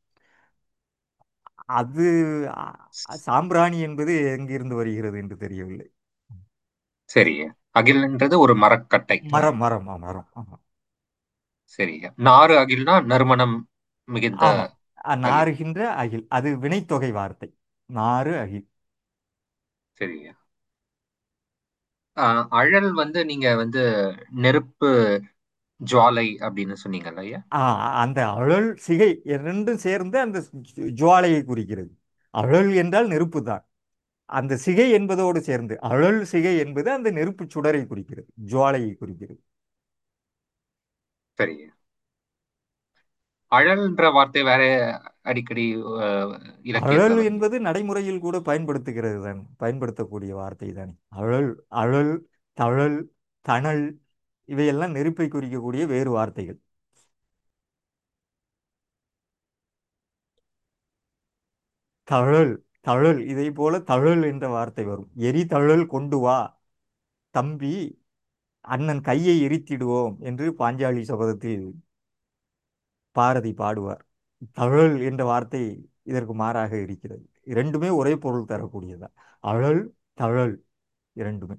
அது அ- சாம்பிராணி என்பது எங்கிருந்து வருகிறது என்று தெரியவில்லை சரி அகில்ன்றது ஒரு மரக்கட்டை மரம் மரம் ஆ, மரம் ஆமாம் சரி நாறு அகில்னா நறுமணம் மிகுந்த ஆமாம் அ, அகில் நாறுகின்ற அகில் அது வினைத்தொகை வார்த்தை நாறு அகில் சரி ஆஹ் அழல் வந்து நீங்க வந்து நெருப்பு ஜுவாலை அப்படின்னு சொன்னீங்கல்ல ஐயா ஆ, அந்த அழல் சிகை இரண்டும் சேர்ந்து அந்த ஜு- ஜுவாலையை குறிக்கிறது அழல் என்றால் நெருப்பு தான் அந்த சிகை என்பதோடு சேர்ந்து அழல் சிகை என்பது அந்த நெருப்பு சுடரை குறிக்கிறது ஜுவாலையை குறிக்கிறது சரி அழல்ன்ற வார்த்தை வேற அடிக்கடி ஆஹ், அழல் இலக்கியத்துல வந்து என்பது நடைமுறையில் கூட பயன்படுத்துகிறது தான் பயன்படுத்தக்கூடிய வார்த்தை தானே அழல் அழல் தழல் தணல் இவையெல்லாம் நெருப்பை குறிக்கக்கூடிய வேறு வார்த்தைகள் தழல் தழல் இதை போல தழல் என்ற வார்த்தை வரும் எரி தழல் கொண்டு வா தம்பி அண்ணன் கையை எரித்திடுவோம் என்று பாஞ்சாலி சபதத்தில் பாரதி பாடுவார் தழல் என்ற வார்த்தை இதற்கு மாறாக இருக்கிறது இரண்டுமே ஒரே பொருள் தரக்கூடியதுதான் அழல் தழல் இரண்டுமே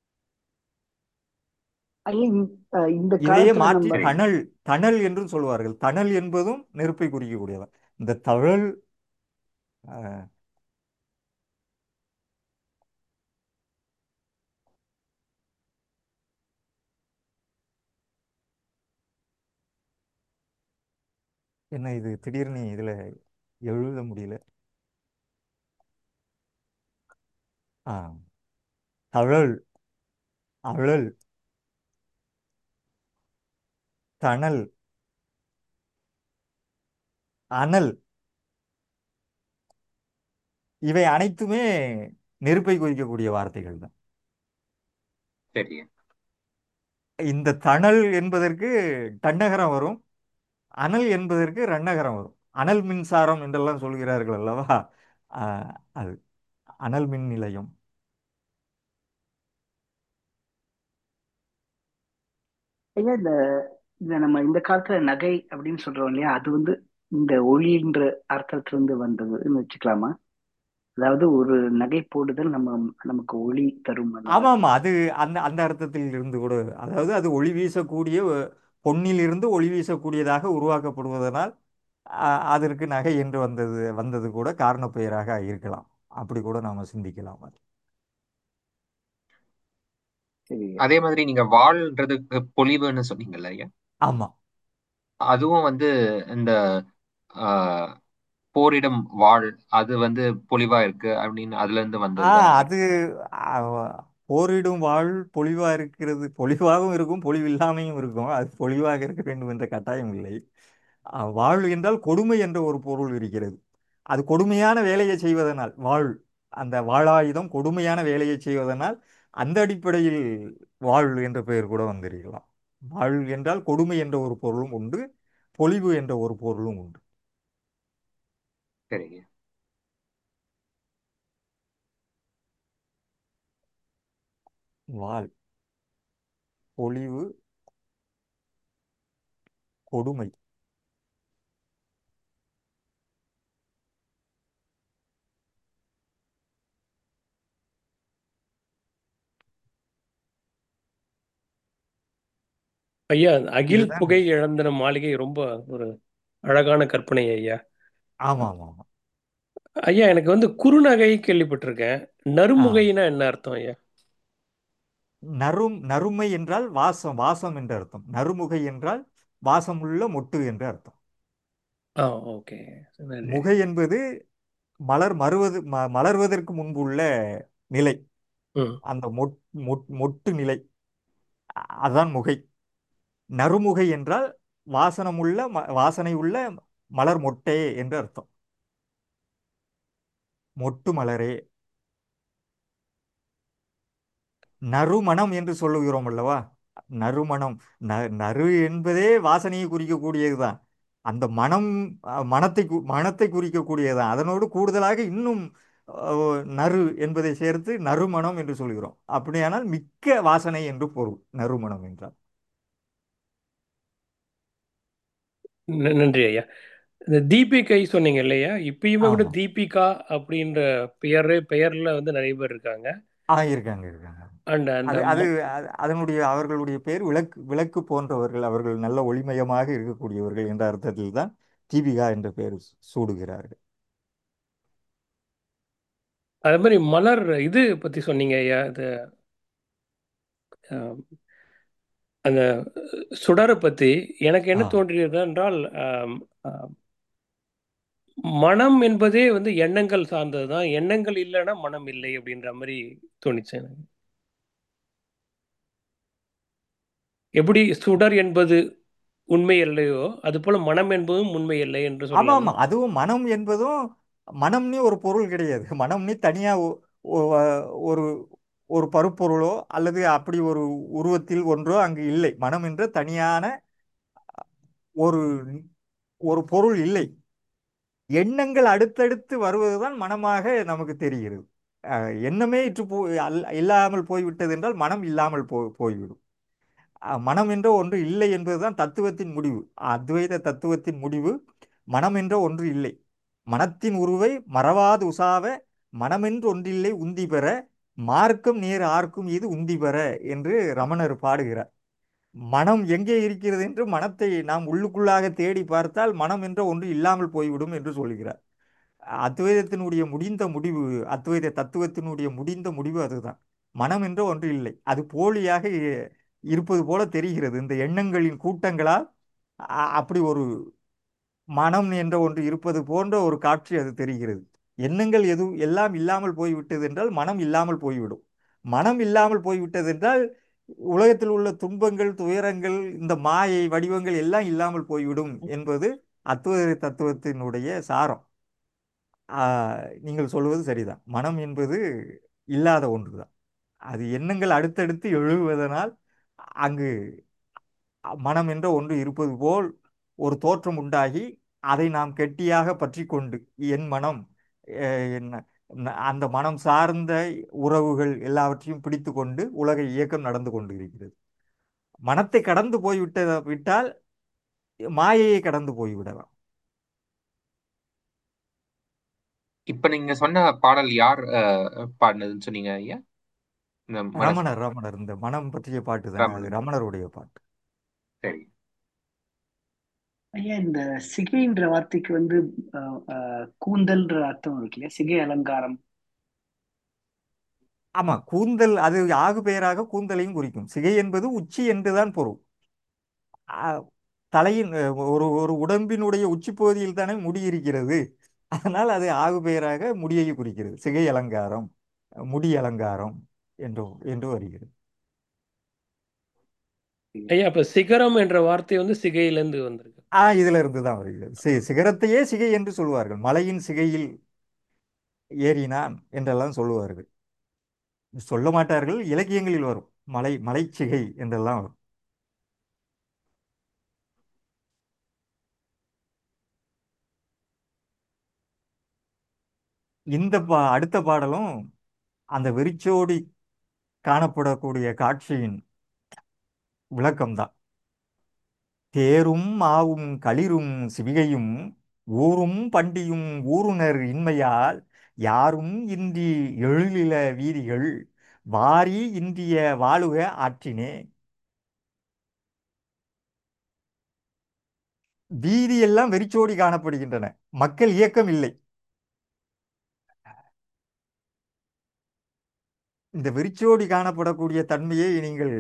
ஐயா இந்த அஹ் இந்த இதையே காலத்துல மாற்றி நம்ம தணல் தணல் என்று சொல்வார்கள் தணல் என்பதும் நெருப்பை குறிக்கக்கூடியதான் இந்த தழல் அஹ், என்ன இது திடீர்னு இதுல எழுத முடியல ஆ தழல் அழல் தணல் அனல் இவை அனைத்துமே நெருப்பை குறிக்கக்கூடிய வார்த்தைகள் தான் சரி இந்த தணல் என்பதற்கு டன்னகரம் வரும் அனல் என்பதற்கு ரன்னகரம் வரும் அனல் மின்சாரம் என்றெல்லாம் சொல்கிறார்கள் அல்லவா ஆஹ், அது அனல் மின் நிலையம் ஐயா இந்த இந்த நம்ம இந்த காலத்துல நகை அப்படின்னு சொல்றோம் இல்லையா அது வந்து இந்த ஒளின்ற அர்த்தத்துல இருந்து வந்ததுன்னு வச்சுக்கலாமா அதாவது ஒரு நகை போடுதல் நம்ம நமக்கு ஒளி தரும் அந்த ஆமாம் மாதிரி ஆமாம் அது அந்த அந்த அர்த்தத்தில் இருந்து கூட அதாவது அது ஒளி வீசக்கூடிய அஹ், பொன்னிலிருந்து ஒளி வீசக்கூடியதாக உருவாக்கப்படுவதனால் அஹ், அதற்கு நகை என்று வந்தது வந்தது கூட காரணப் பெயராக இருக்கலாம் அப்படி கூட நாம் சிந்திக்கலாம் அது. சரி அதே மாதிரி நீங்க வாழ்ன்றதுக்கு பொலிவுன்னு சொன்னீங்கல்ல ஐயா ஆமாம் அதுவும் வந்து இந்த ஆஹ், போரிடும் வாழ் அது வந்து பொலிவா இருக்கு அப்படின்னு அதுல இருந்து ஆ வந்தது தானே அது ஆ, போரிடும் வாழ் பொலிவாக இருக்கிறது பொலிவாகவும் இருக்கும் பொலிவில்லாமையும் இருக்கும் அது பொலிவாக இருக்க வேண்டும் என்ற கட்டாயம் இல்லை ஆ, வாழ் என்றால் கொடுமை என்ற ஒரு பொருள் இருக்கிறது அது கொடுமையான வேலையை செய்வதனால் வாழ் அந்த வாளாயுதம் கொடுமையான வேலையை செய்வதனால் அந்த அடிப்படையில் வாழ் என்ற பெயர் கூட வந்திருக்கலாம் வாழ் என்றால் கொடுமை என்ற ஒரு பொருளும் உண்டு பொலிவு என்ற ஒரு பொருளும் உண்டு சரிங்க வாழ் பொலிவு கொடுமை ஐயா அகில் இதுதான் புகை இழந்தின மாளிகை ரொம்ப ஒரு அழகான கற்பனை ஐயா ஆமாம் ஆமாம் ஆமாம் ஐயா எனக்கு வந்து குறுநகை கேள்விப்பட்டிருக்கேன் ஆ நறுமுகைனா என்ன அர்த்தம் ஐயா நறும் நறுமை என்றால் வாசம் வாசம் என்று அர்த்தம் நறுமுகை என்றால் வாசமுள்ள மொட்டு என்று அர்த்தம் ஆ ஓகே நன்றி முகை என்பது மலர் மறுவது ம மலர்வதற்கு முன்புள்ள நிலை ம் அந்த மொட் மொட் மொட்டு நிலை அ- அதுதான் முகை நறுமுகை என்றால் வாசனமுள்ள ம வாசனை உள்ள மலர் மொட்டே என்று அர்த்தம் மொட்டு மலரே நறுமணம் என்று சொல்லுகிறோம் அல்லவா நறுமணம் ந நறு என்பதே வாசனையை குறிக்கக்கூடியதுதான் அந்த மனம் அஹ், மனத்தை கு- மனத்தை குறிக்கக்கூடியதுதான் அதனோடு கூடுதலாக இன்னும் அஹ், நறு என்பதை சேர்த்து நறுமணம் என்று சொல்கிறோம் அப்படியானால் மிக்க வாசனை என்று பொருள் நறுமணம் என்றால் ந- நன்றி ஐயா இந்த தீபிகை சொன்னீங்க இல்லையா இப்பயுமே கூட ஆமாம் தீபிகா அப்படின்ற பெயரே பெயர்ல வந்து நிறைய பேர் இருக்காங்க ஆ இருக்காங்க இருக்காங்க அண்ட் அந்த அது அது மொ- அது- அதனுடைய அவர்களுடைய பேர் விளக்கு விளக்கு போன்றவர்கள் அவர்கள் நல்ல ஒளிமயமாக இருக்கக்கூடியவர்கள் என்ற அர்த்தத்தில் தான் தீபிகா என்ற பெயர் சூடுகிறார்கள் அதே மாதிரி மலர் இது பத்தி சொன்னீங்க ஐயா இது அஹ், அந்த சுடரை பத்தி எனக்கு என்ன ஆ தோன்றியது என்றால் ஆம், ஆம், மனம் என்பதே வந்து எண்ணங்கள் சார்ந்தது தான் எண்ணங்கள் இல்லைன்னா மனம் இல்லை அப்படின்ற மாதிரி தோணுச்சு எனக்கு எப்படி சுடர் என்பது உண்மை இல்லையோ அதுபோல மனம் என்பதும் உண்மை இல்லை என்று ஆமாம் சொல்லலாமா ஆமாம் அதுவும் மனம் என்பதும் மனம்னே ஒரு பொருள் கிடையாது மனம்னே தனியாக ஒரு ஒரு பருப்பொருளோ அல்லது அப்படி ஒரு உருவத்தில் ஒன்றோ அங்கு இல்லை மனம் என்ற தனியான ஒரு ஒரு பொருள் இல்லை எண்ணங்கள் அடுத்தடுத்து வருவதுதான் மனமாக நமக்கு தெரிகிறது அஹ், எண்ணமே இற்று போ அல் இல்லாமல் போய்விட்டது என்றால் மனம் இல்லாமல் போ போய்விடும் அஹ், மனம் என்ற ஒன்று இல்லை என்பதுதான் தத்துவத்தின் முடிவு அத்வைத தத்துவத்தின் முடிவு மனம் என்ற ஒன்று இல்லை மனத்தின் உருவை மறவாது உசாவ மனமென்று ஒன்றில்லை உந்தி பெற மார்க்கம் நேர் ஆர்க்கும் இது உந்தி பெற என்று ரமணர் பாடுகிறார் மனம் எங்கே இருக்கிறது என்று மனத்தை நாம் உள்ளுக்குள்ளாக தேடி பார்த்தால் மனம் என்ற ஒன்று இல்லாமல் போய்விடும் என்று சொல்கிறார் அத்வைதத்தினுடைய முடிந்த முடிவு அத்வைத தத்துவத்தினுடைய முடிந்த முடிவு அதுதான் மனம் என்ற ஒன்று இல்லை அது போலியாக இ- இருப்பது போல தெரிகிறது இந்த எண்ணங்களின் கூட்டங்களால் அ- அப்படி ஒரு மனம் என்ற ஒன்று இருப்பது போன்ற ஒரு காட்சி அது தெரிகிறது எண்ணங்கள் எதுவும் எல்லாம் இல்லாமல் போய்விட்டது என்றால் மனம் இல்லாமல் போய்விடும் மனம் இல்லாமல் போய்விட்டது என்றால் உலகத்தில் உள்ள துன்பங்கள் துயரங்கள் இந்த மாயை வடிவங்கள் எல்லாம் இல்லாமல் போய்விடும் என்பது அத்வைத தத்துவத்தினுடைய சாரம் ஆஹ், நீங்கள் சொல்வது சரிதான் மனம் என்பது இல்லாத ஒன்றுதான் அது எண்ணங்கள் அடுத்தடுத்து எழுவதனால் அங்கு மனம் என்ற ஒன்று இருப்பது போல் ஒரு தோற்றம் உண்டாகி அதை நாம் கெட்டியாக பற்றி கொண்டு என் மனம் அஹ், என்ன ந- அந்த மனம் சார்ந்த உறவுகள் எல்லாவற்றையும் பிடித்து கொண்டு உலக இயக்கம் நடந்து கொண்டு இருக்கிறது மனத்தை கடந்து போய்விட்ட விட்டால் மாயையை கடந்து போய்விடலாம் இப்ப நீங்க சொன்ன பாடல் யார் அஹ், பாடினதுன்னு சொன்னீங்க ஐயா இந்த மனசு ரமணர் ரமணர் இந்த மனம் பற்றிய பாட்டு தானே அது ரமணன் ரமணருடைய பாட்டு சரி ஐயா இந்த சிகைன்ற வார்த்தைக்கு வந்து அஹ், அஹ், கூந்தல்ன்ற அர்த்தம் இருக்கு இல்லையா சிகை அலங்காரம் ஆமா கூந்தல் அது ஆகு பெயராக கூந்தலையும் குறிக்கும் சிகை என்பது உச்சி என்றுதான் பொருள் ஆ, தலையின் அஹ், ஒரு ஒரு உடம்பினுடைய உச்சி பகுதியில் தானே முடி இருக்கிறது அதனால் அது ஆகு பெயராக முடியை குறிக்கிறது சிகை அலங்காரம் முடி அலங்காரம் என்று என்று வருகிறது ஐயா அப்ப சிகரம் என்ற வார்த்தை வந்து சிகையிலிருந்து வந்திருக்கு ஆ இதுல இருந்து தான் வருகிறது சி சிகரத்தையே சிகை என்று சொல்வார்கள் மலையின் சிகையில் ஏறினான் என்றெல்லாம் சொல்லுவார்கள் சொல்ல மாட்டார்கள் இலக்கியங்களில் வரும் மலை மலைச்சிகை என்றெல்லாம் வரும் இந்த பா அடுத்த பாடலும் அந்த வெறிச்சோடி காணப்படக்கூடிய காட்சியின் விளக்கம்தான் தேரும் மாவும் களிரும் சிவிகையும் ஊரும் பண்டியும் ஊருணர் இன்மையால் யாரும் இன்றி எழிலில வீதிகள் வாரி இன்றிய வாழுக ஆற்றினே வீதி எல்லாம் வெறிச்சோடி காணப்படுகின்றன மக்கள் இயக்கம் இல்லை இந்த வெறிச்சோடி காணப்படக்கூடிய தன்மையை நீங்கள்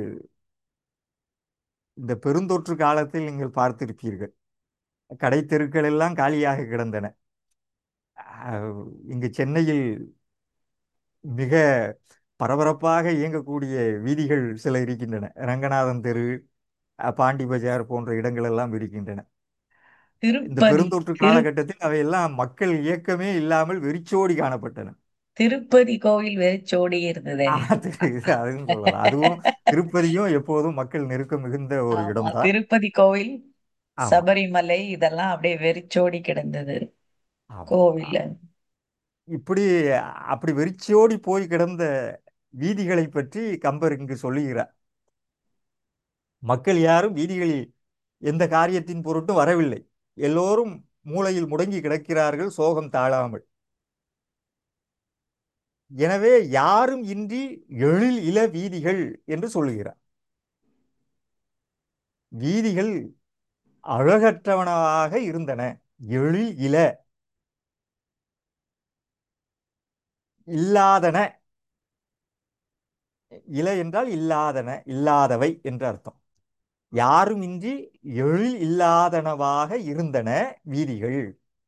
இந்த பெருந்தொற்று காலத்தில் நீங்கள் பார்த்திருப்பீர்கள் கடை தெருக்கள் எல்லாம் காலியாக கிடந்தன அஹ், இங்கு சென்னையில் மிக பரபரப்பாக இயங்கக்கூடிய வீதிகள் சில இருக்கின்றன ரங்கநாதன் தெரு அஹ், பாண்டி பஜார் போன்ற இடங்கள் எல்லாம் இருக்கின்றன இந்த திருப்பதி பெருந்தொற்று திரு காலகட்டத்தில் அவையெல்லாம் மக்கள் இயக்கமே இல்லாமல் வெறிச்சோடி காணப்பட்டன திருப்பதி கோவில் வெறிச்சோடி இருந்ததே ஆஹ், திரு- இது அதுவும் சொல்லலாம் அதுவும் திருப்பதியும் எப்போதும் மக்கள் நெருக்கம் மிகுந்த ஒரு ஆமா இடம்தான் திருப்பதி கோவில் ஆமா சபரிமலை இதெல்லாம் அப்படியே வெறிச்சோடி கிடந்தது ஆமா கோவில்ல இப்படி அப்படி வெறிச்சோடி போய் கிடந்த வீதிகளை பற்றி கம்பர் இங்கு சொல்லுகிறார் மக்கள் யாரும் வீதிகளில் எந்த காரியத்தின் பொருட்டும் வரவில்லை எல்லோரும் மூலையில் முடங்கி கிடக்கிறார்கள் சோகம் தாழாமல் எனவே யாரும் இன்றி எழில் இள வீதிகள் என்று சொல்லுகிறார் வீதிகள் அழகற்றவனவாக இருந்தன எழில் இள இல்லாதன இல என்றால் இல்லாதன இல்லாதவை என்று அர்த்தம் யாரும் இன்றி எழில் இல்லாதனவாக இருந்தன வீதிகள்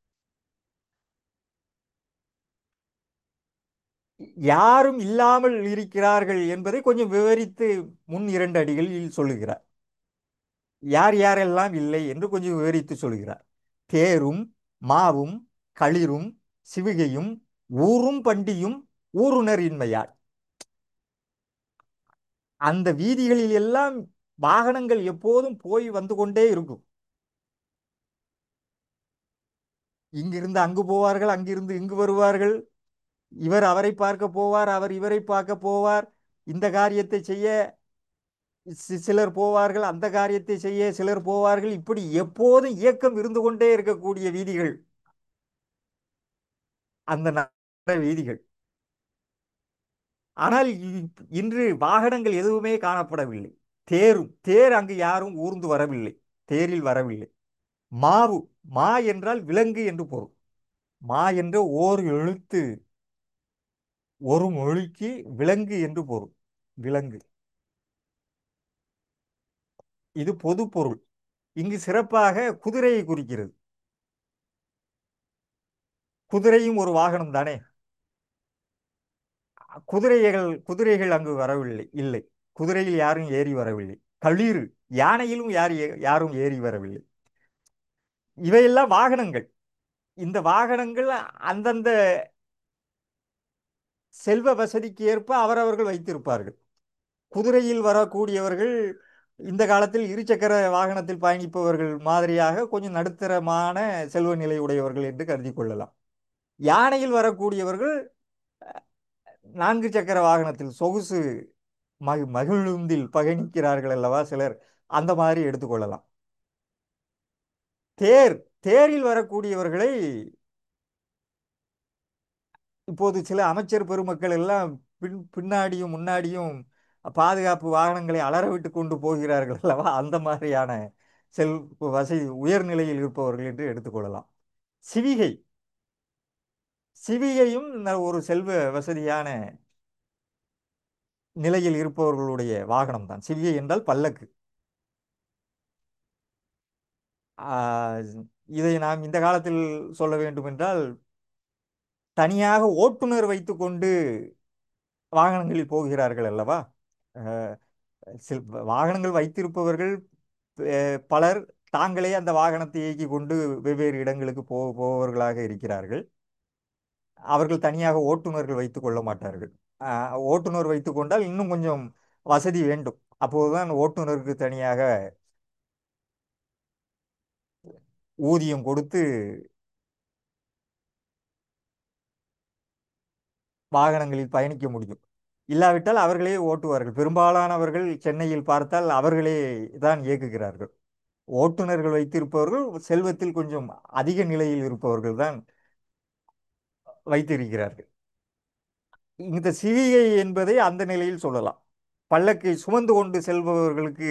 யாரும் இல்லாமல் இருக்கிறார்கள் என்பதை கொஞ்சம் விவரித்து முன் இரண்டு அடிகளில் சொல்லுகிறார் யார் யாரெல்லாம் இல்லை என்று கொஞ்சம் விவரித்து சொல்கிறார் தேரும் மாவும் களிரும் சிவிகையும் ஊரும் பண்டியும் ஊருணர் இன்மையால் அந்த வீதிகளில் எல்லாம் வாகனங்கள் எப்போதும் போய் வந்து கொண்டே இருக்கும் இங்கிருந்து அங்கு போவார்கள் அங்கிருந்து இங்கு வருவார்கள் இவர் அவரை பார்க்க போவார் அவர் இவரை பார்க்க போவார் இந்த காரியத்தை செய்ய சி- சிலர் போவார்கள் அந்த காரியத்தை செய்ய சிலர் போவார்கள் இப்படி எப்போதும் இயக்கம் இருந்து கொண்டே இருக்கக்கூடிய வீதிகள் அந்த நகர வீதிகள் ஆனால் இ- இன்று வாகனங்கள் எதுவுமே காணப்படவில்லை தேரும் தேர் அங்கு யாரும் ஊர்ந்து வரவில்லை தேரில் வரவில்லை மாவு மா என்றால் விலங்கு என்று பொருள் மா என்ற ஓர் எழுத்து ஒரு மொழிக்கு விலங்கு என்று பொருள் விலங்கு இது பொது பொருள் இங்கு சிறப்பாக குதிரையை குறிக்கிறது குதிரையும் ஒரு வாகனம் தானே குதிரைகள் குதிரைகள் அங்கு வரவில்லை இல்லை குதிரையில் யாரும் ஏறி வரவில்லை களிறு யானையிலும் யார் ஏ- யாரும் ஏறி வரவில்லை இவையெல்லாம் வாகனங்கள் இந்த வாகனங்கள் அந்தந்த செல்வ வசதிக்கு ஏற்ப அவரவர்கள் வைத்திருப்பார்கள் குதிரையில் வரக்கூடியவர்கள் இந்த காலத்தில் இருசக்கர வாகனத்தில் பயணிப்பவர்கள் மாதிரியாக கொஞ்சம் நடுத்தரமான செல்வ நிலை உடையவர்கள் என்று கருதி கொள்ளலாம் யானையில் வரக்கூடியவர்கள் நான்கு சக்கர வாகனத்தில் சொகுசு மகி மகிழுந்தில் பயணிக்கிறார்கள் அல்லவா சிலர் அந்த மாதிரி எடுத்துக்கொள்ளலாம் தேர் தேரில் வரக்கூடியவர்களை இப்போது சில அமைச்சர் பெருமக்கள் எல்லாம் பின் பின்னாடியும் முன்னாடியும் பாதுகாப்பு வாகனங்களை அலற விட்டு கொண்டு போகிறார்கள் அல்லவா அந்த மாதிரியான செல் வசதி உயர்நிலையில் இருப்பவர்கள் என்று எடுத்துக்கொள்ளலாம் சிவிகை சிவிகையும் ந- ஒரு செல்வ வசதியான நிலையில் இருப்பவர்களுடைய வாகனம் தான் சிவிகை என்றால் பல்லக்கு ஆஹ், இதை நாம் இந்த காலத்தில் சொல்ல வேண்டும் என்றால் தனியாக ஓட்டுநர் வைத்துக்கொண்டு வாகனங்களில் போகிறார்கள் அல்லவா அஹ், சில வாகனங்கள் வைத்திருப்பவர்கள் அஹ், பலர் தாங்களே அந்த வாகனத்தை இயக்கி கொண்டு வெவ்வேறு இடங்களுக்கு போ போபவர்களாக இருக்கிறார்கள் அவர்கள் தனியாக ஓட்டுநர்கள் வைத்துக் கொள்ள மாட்டார்கள் அஹ், ஓட்டுநர் வைத்துக் கொண்டால் இன்னும் கொஞ்சம் வசதி வேண்டும் அப்போதுதான் ஓட்டுநருக்கு தனியாக ஊதியம் கொடுத்து வாகனங்களில் பயணிக்க முடியும் இல்லாவிட்டால் அவர்களே ஓட்டுவார்கள் பெரும்பாலானவர்கள் சென்னையில் பார்த்தால் அவர்களே தான் இயக்குகிறார்கள் ஓட்டுநர்கள் வைத்திருப்பவர்கள் செல்வத்தில் கொஞ்சம் அதிக நிலையில் இருப்பவர்கள் தான் வைத்திருக்கிறார்கள் இந்த சிவிகை என்பதை அந்த நிலையில் சொல்லலாம் பல்லக்கை சுமந்து கொண்டு செல்பவர்களுக்கு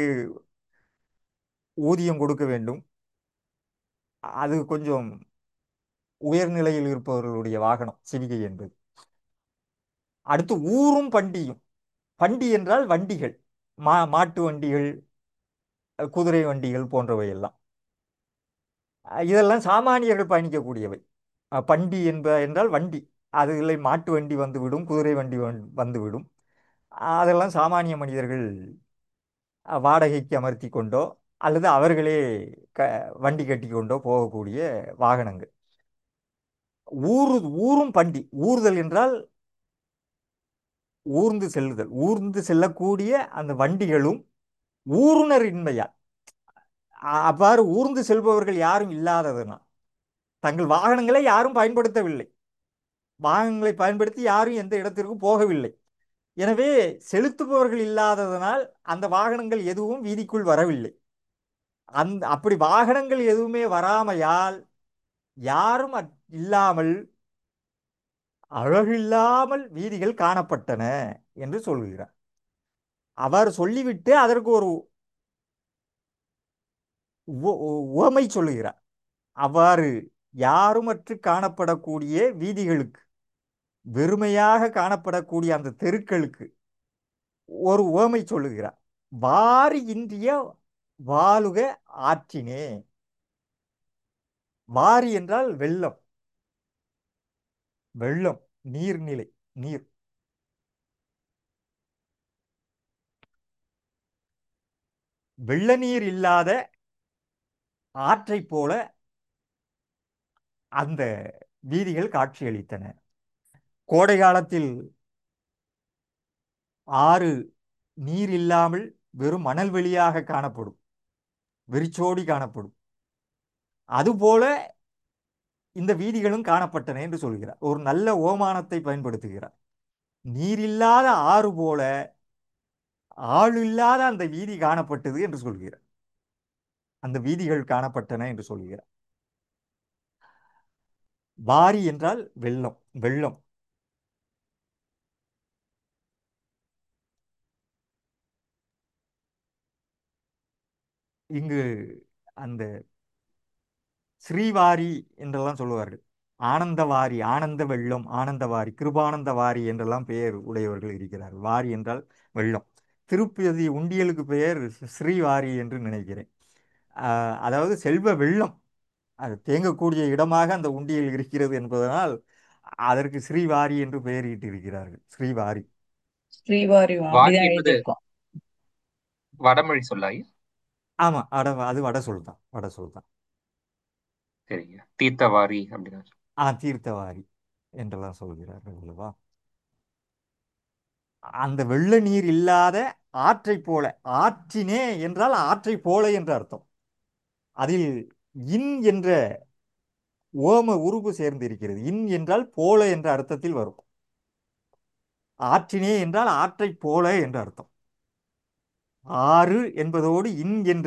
ஊதியம் கொடுக்க வேண்டும் அது கொஞ்சம் உயர்நிலையில் இருப்பவர்களுடைய வாகனம் சிவிகை என்பது அடுத்து ஊரும் பண்டியும் பண்டி என்றால் வண்டிகள் மா மாட்டு வண்டிகள் குதிரை வண்டிகள் போன்றவை எல்லாம் அஹ் இதெல்லாம் சாமானியர்கள் பயணிக்கக்கூடியவை அஹ் பண்டி என்ப என்றால் வண்டி அது இல்லை மாட்டு வண்டி வந்துவிடும் குதிரை வண்டி வந்- வந்துவிடும் அதெல்லாம் சாமானிய மனிதர்கள் அஹ் வாடகைக்கு அமர்த்தி கொண்டோ அல்லது அவர்களே க வண்டி கட்டி கொண்டோ போகக்கூடிய வாகனங்கள் ஊரு ஊரும் பண்டி ஊர்தல் என்றால் ஊர்ந்து செல்லுதல் ஊர்ந்து செல்லக்கூடிய அந்த வண்டிகளும் ஊருணர் இன்மையால் அ- அவ்வாறு ஊர்ந்து செல்பவர்கள் யாரும் இல்லாததனால் தங்கள் வாகனங்களை யாரும் பயன்படுத்தவில்லை வாகனங்களை பயன்படுத்தி யாரும் எந்த இடத்திற்கும் போகவில்லை எனவே செலுத்துபவர்கள் இல்லாததனால் அந்த வாகனங்கள் எதுவும் வீதிக்குள் வரவில்லை அந்த அப்படி வாகனங்கள் எதுவுமே வராமையால் யாரும் அத்- இல்லாமல் அழகில்லாமல் வீதிகள் காணப்பட்டன என்று சொல்கிறார் அவர் சொல்லிவிட்டு அதற்கு ஒரு உவ- உவமை சொல்லுகிறார் அவ்வாறு யாருமற்று காணப்படக்கூடிய வீதிகளுக்கு வெறுமையாக காணப்படக்கூடிய அந்த தெருக்களுக்கு ஒரு உவமை சொல்லுகிறார் வாரி இன்றிய வாலுக ஆற்றினே வாரி என்றால் வெள்ளம் வெள்ளம் நீர்நிலை நீர் வெள்ள நீர் இல்லாத ஆற்றைப் போல அந்த வீதிகள் காட்சியளித்தன கோடை காலத்தில் ஆறு நீர் இல்லாமல் வெறும் மணல் வெளியாக காணப்படும் வெறிச்சோடி காணப்படும் அதுபோல இந்த வீதிகளும் காணப்பட்டன என்று சொல்கிறார் ஒரு நல்ல ஓமானத்தை பயன்படுத்துகிறார் நீர் இல்லாத ஆறு போல ஆள் இல்லாத அந்த வீதி காணப்பட்டது என்று சொல்கிறார் அந்த வீதிகள் காணப்பட்டன என்று சொல்கிறார் வாரி என்றால் வெள்ளம் வெள்ளம் இங்கு அந்த ஸ்ரீவாரி என்றெல்லாம் சொல்லுவார்கள் ஆனந்தவாரி ஆனந்த வெள்ளம் ஆனந்தவாரி கிருபானந்த வாரி என்றெல்லாம் பெயர் உடையவர்கள் இருக்கிறார்கள் வாரி என்றால் வெள்ளம் திருப்பதி உண்டியலுக்கு பெயர் ஸ்ரீவாரி என்று நினைக்கிறேன் ஆஹ் அதாவது செல்வ வெள்ளம் அது தேங்கக்கூடிய இடமாக அந்த உண்டியல் இருக்கிறது என்பதனால் அதற்கு ஸ்ரீவாரி என்று பெயரிட்டு இருக்கிறார்கள் ஸ்ரீவாரி ஸ்ரீவாரி வாரி அப்படிதான் என்பது எழுதியிருக்கோம் வடமொழி சொல்லாய் ஆமா அட அது வட சொல் தான் வட சொல் தான் சரிங்க தீர்த்தவாரி அப்படின்னா ஆ தீர்த்தவாரி என்றெல்லாம் சொல்கிறார்கள் அல்லவா அந்த வெள்ள நீர் இல்லாத ஆற்றை போல ஆற்றினே என்றால் ஆற்றை போல என்ற அர்த்தம் அதில் இன் என்ற ஓம உருபு சேர்ந்திருக்கிறது இன் என்றால் போல என்ற அர்த்தத்தில் வரும் ஆற்றினே என்றால் ஆற்றை போல என்ற அர்த்தம் ஆறு என்பதோடு இன் என்ற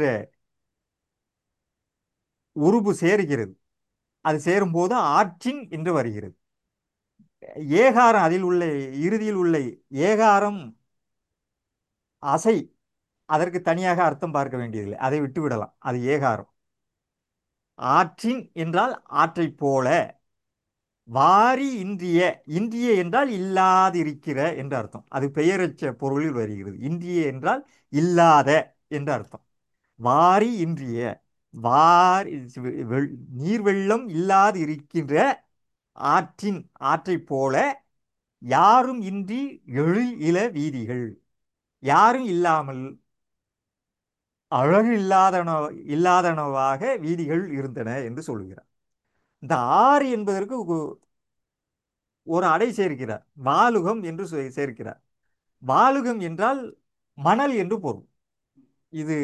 உருபு சேருகிறது அது சேரும்போது ஆற்றின் என்று வருகிறது ஏகாரம் அதில் உள்ள இறுதியில் உள்ள ஏகாரம் அசை அதற்கு தனியாக அர்த்தம் பார்க்க வேண்டியதில்லை அதை விட்டு விடலாம் அது ஏகாரம் ஆற்றின் என்றால் ஆற்றை போல வாரி இன்றிய இன்றிய என்றால் இல்லாதிருக்கிற என்று அர்த்தம் அது பெயரச்ச பொருளில் வருகிறது இன்றிய என்றால் இல்லாத என்று அர்த்தம் வாரி இன்றிய வாரி வெள்- நீர் வெள்ளம் இல்லாது இருக்கின்ற ஆற்றின் ஆற்றைப் போல யாரும் இன்றி எழில் இள வீதிகள் யாரும் இல்லாமல் அழகு இல்லாதன இல்லாதனவாக வீதிகள் இருந்தன என்று சொல்கிறார் இந்த ஆறு என்பதற்கு ஒ- ஒரு அடை சேர்க்கிறார் வாலுகம் என்று சொ- சேர்க்கிறார் வாலுகம் என்றால் மணல் என்று பொருள் இது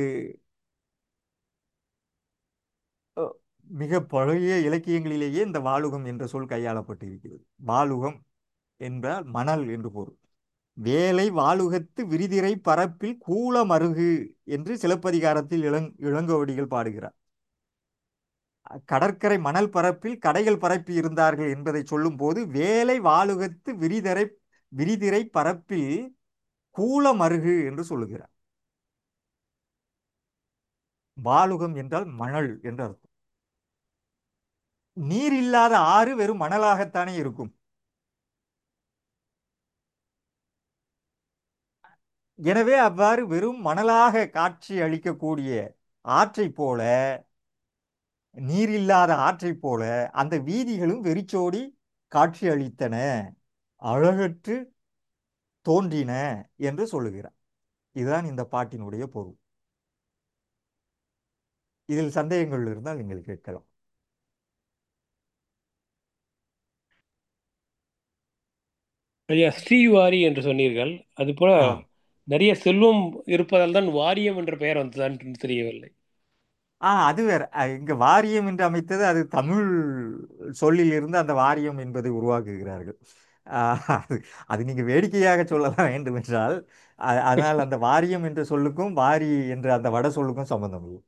அ, மிக பழைய இலக்கியங்களிலேயே இந்த வாலுகம் என்ற சொல் கையாளப்பட்டு இருக்கிறது வாலுகம் என்றால் மணல் என்று பொருள் வேலை வாலுகத்து விரிதிரை பரப்பில் கூல மருகு என்று சிலப்பதிகாரத்தில் இளங் இளங்கோவடிகள் பாடுகிறார் கடற்கரை மணல் பரப்பில் கடைகள் பரப்பி இருந்தார்கள் என்பதை சொல்லும்போது வேலை வாலுகத்து விரிதரை விரிதிரை பரப்பில் கூல மருகு என்று சொல்லுகிறார் வாலுகம் என்றால் மணல் என்று அர்த்தம் நீர் இல்லாத ஆறு வெறும் மணலாகத்தானே இருக்கும் எனவே அவ்வாறு வெறும் மணலாக காட்சி அளிக்கக்கூடிய ஆற்றைப் போல நீர் இல்லாத ஆற்றைப் போல அந்த வீதிகளும் வெறிச்சோடி காட்சி அளித்தன அழகற்று தோன்றின என்று சொல்லுகிறார் இதுதான் இந்த பாட்டினுடைய பொருள் இதில் சந்தேகங்கள் இருந்தால் நீங்கள் கேட்கலாம் ஐயா ஸ்ரீவாரி என்று சொன்னீர்கள் அதுபோல ஆ நிறைய செல்வம் இருப்பதால் தான் வாரியம் என்ற பெயர் வந்ததான் தெரியவில்லை ஆ அது வேற அஹ், இங்க வாரியம் என்று அமைத்தது அது தமிழ் சொல்லில் இருந்து அந்த வாரியம் என்பதை உருவாக்குகிறார்கள் ஆஹ், அது அது நீங்க வேடிக்கையாக சொல்லலாம் வேண்டும் என்றால் அ- அதனால் அந்த வாரியம் என்ற சொல்லுக்கும் வாரி என்ற அந்த வட சொல்லுக்கும் சம்பந்தம் இல்லை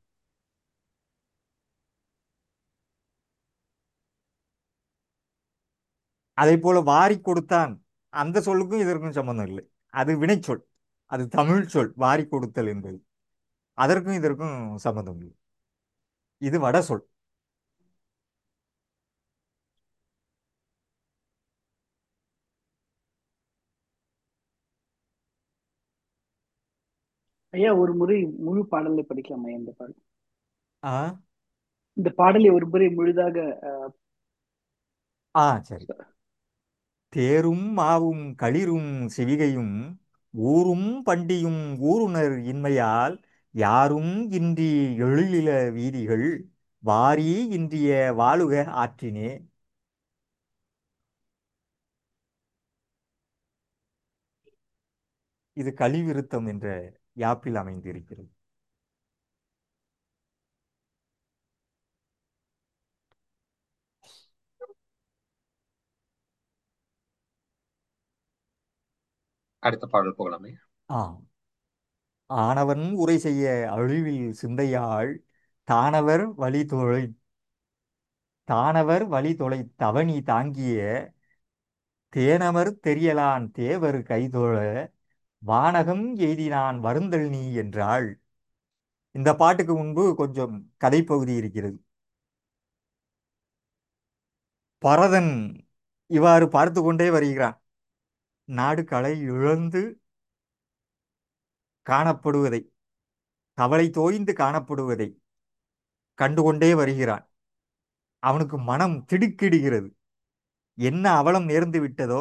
அதே போல வாரி கொடுத்தான் அந்த சொல்லுக்கும் இதற்கும் சம்பந்தம் இல்லை அது வினைச்சொல் அது தமிழ் சொல் வாரி கொடுத்தல் என்பது அதற்கும் இதற்கும் சம்பந்தம் இல்லை இது வட சொல் ஐயா ஒரு முறை முழு பாடலை படிக்கலாமா இந்த பாடல் ஆ இந்த பாடலை ஒரு முறை முழுதாக அஹ், ஆ சரி தேரும் மாவும் களிரும் சிவிகையும் ஊரும் பண்டியும் ஊருணர் இன்மையால் யாரும் இன்றி எழிலில வீதிகள் வாரி இன்றிய வாழுக ஆற்றினே இது கலிவிருத்தம் என்ற யாப்பில் அமைந்திருக்கிறது அடுத்த பாடல் போகலாமே ஆ ஆனவன் உரை செய்ய அழிவில் சிந்தையாள் தானவர் வழி தொலை தானவர் வழி தொலை தவணி தாங்கிய தேனமர் தெரியலான் தேவர் கைதொழ வானகம் எய்தினான் வருந்தல் நீ என்றாள் இந்த பாட்டுக்கு முன்பு கொஞ்சம் கதைப்பகுதி இருக்கிறது பரதன் இவ்வாறு பார்த்து கொண்டே வருகிறான் நாடு களை இழந்து காணப்படுவதை கவலை தோய்ந்து காணப்படுவதை கண்டுகொண்டே வருகிறான் அவனுக்கு மனம் திடுக்கிடுகிறது என்ன அவலம் நேர்ந்து விட்டதோ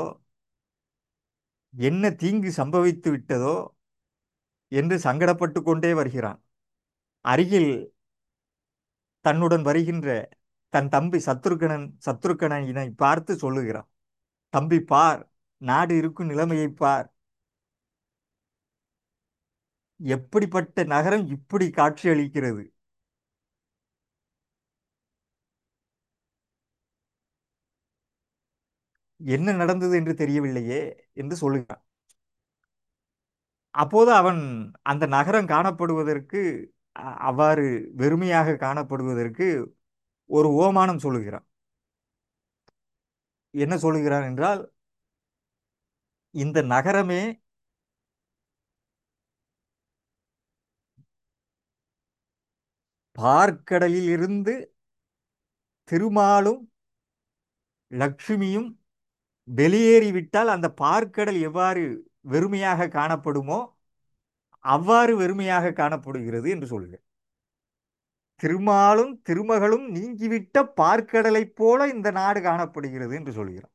என்ன தீங்கு சம்பவித்து விட்டதோ என்று சங்கடப்பட்டு கொண்டே வருகிறான் அருகில் தன்னுடன் வருகின்ற தன் தம்பி சத்ருகனன் சத்ருகனனை பார்த்து சொல்லுகிறான் தம்பி பார் நாடு இருக்கும் நிலைமையை பார் எப்படிப்பட்ட நகரம் இப்படி காட்சியளிக்கிறது என்ன நடந்தது என்று தெரியவில்லையே என்று சொல்லுகிறான் அப்போது அவன் அந்த நகரம் காணப்படுவதற்கு அ- அவ்வாறு வெறுமையாக காணப்படுவதற்கு ஒரு ஓமானம் சொல்லுகிறான் என்ன சொல்லுகிறான் என்றால் இந்த நகரமே பார்க்கடலில் இருந்து திருமாலும் லட்சுமியும் வெளியேறிவிட்டால் அந்த பார்க்கடல் எவ்வாறு வெறுமையாக காணப்படுமோ அவ்வாறு வெறுமையாக காணப்படுகிறது என்று சொல்லுகிறார் திருமாலும் திருமகளும் நீங்கிவிட்ட பார்க்கடலைப் போல இந்த நாடு காணப்படுகிறது என்று சொல்கிறார்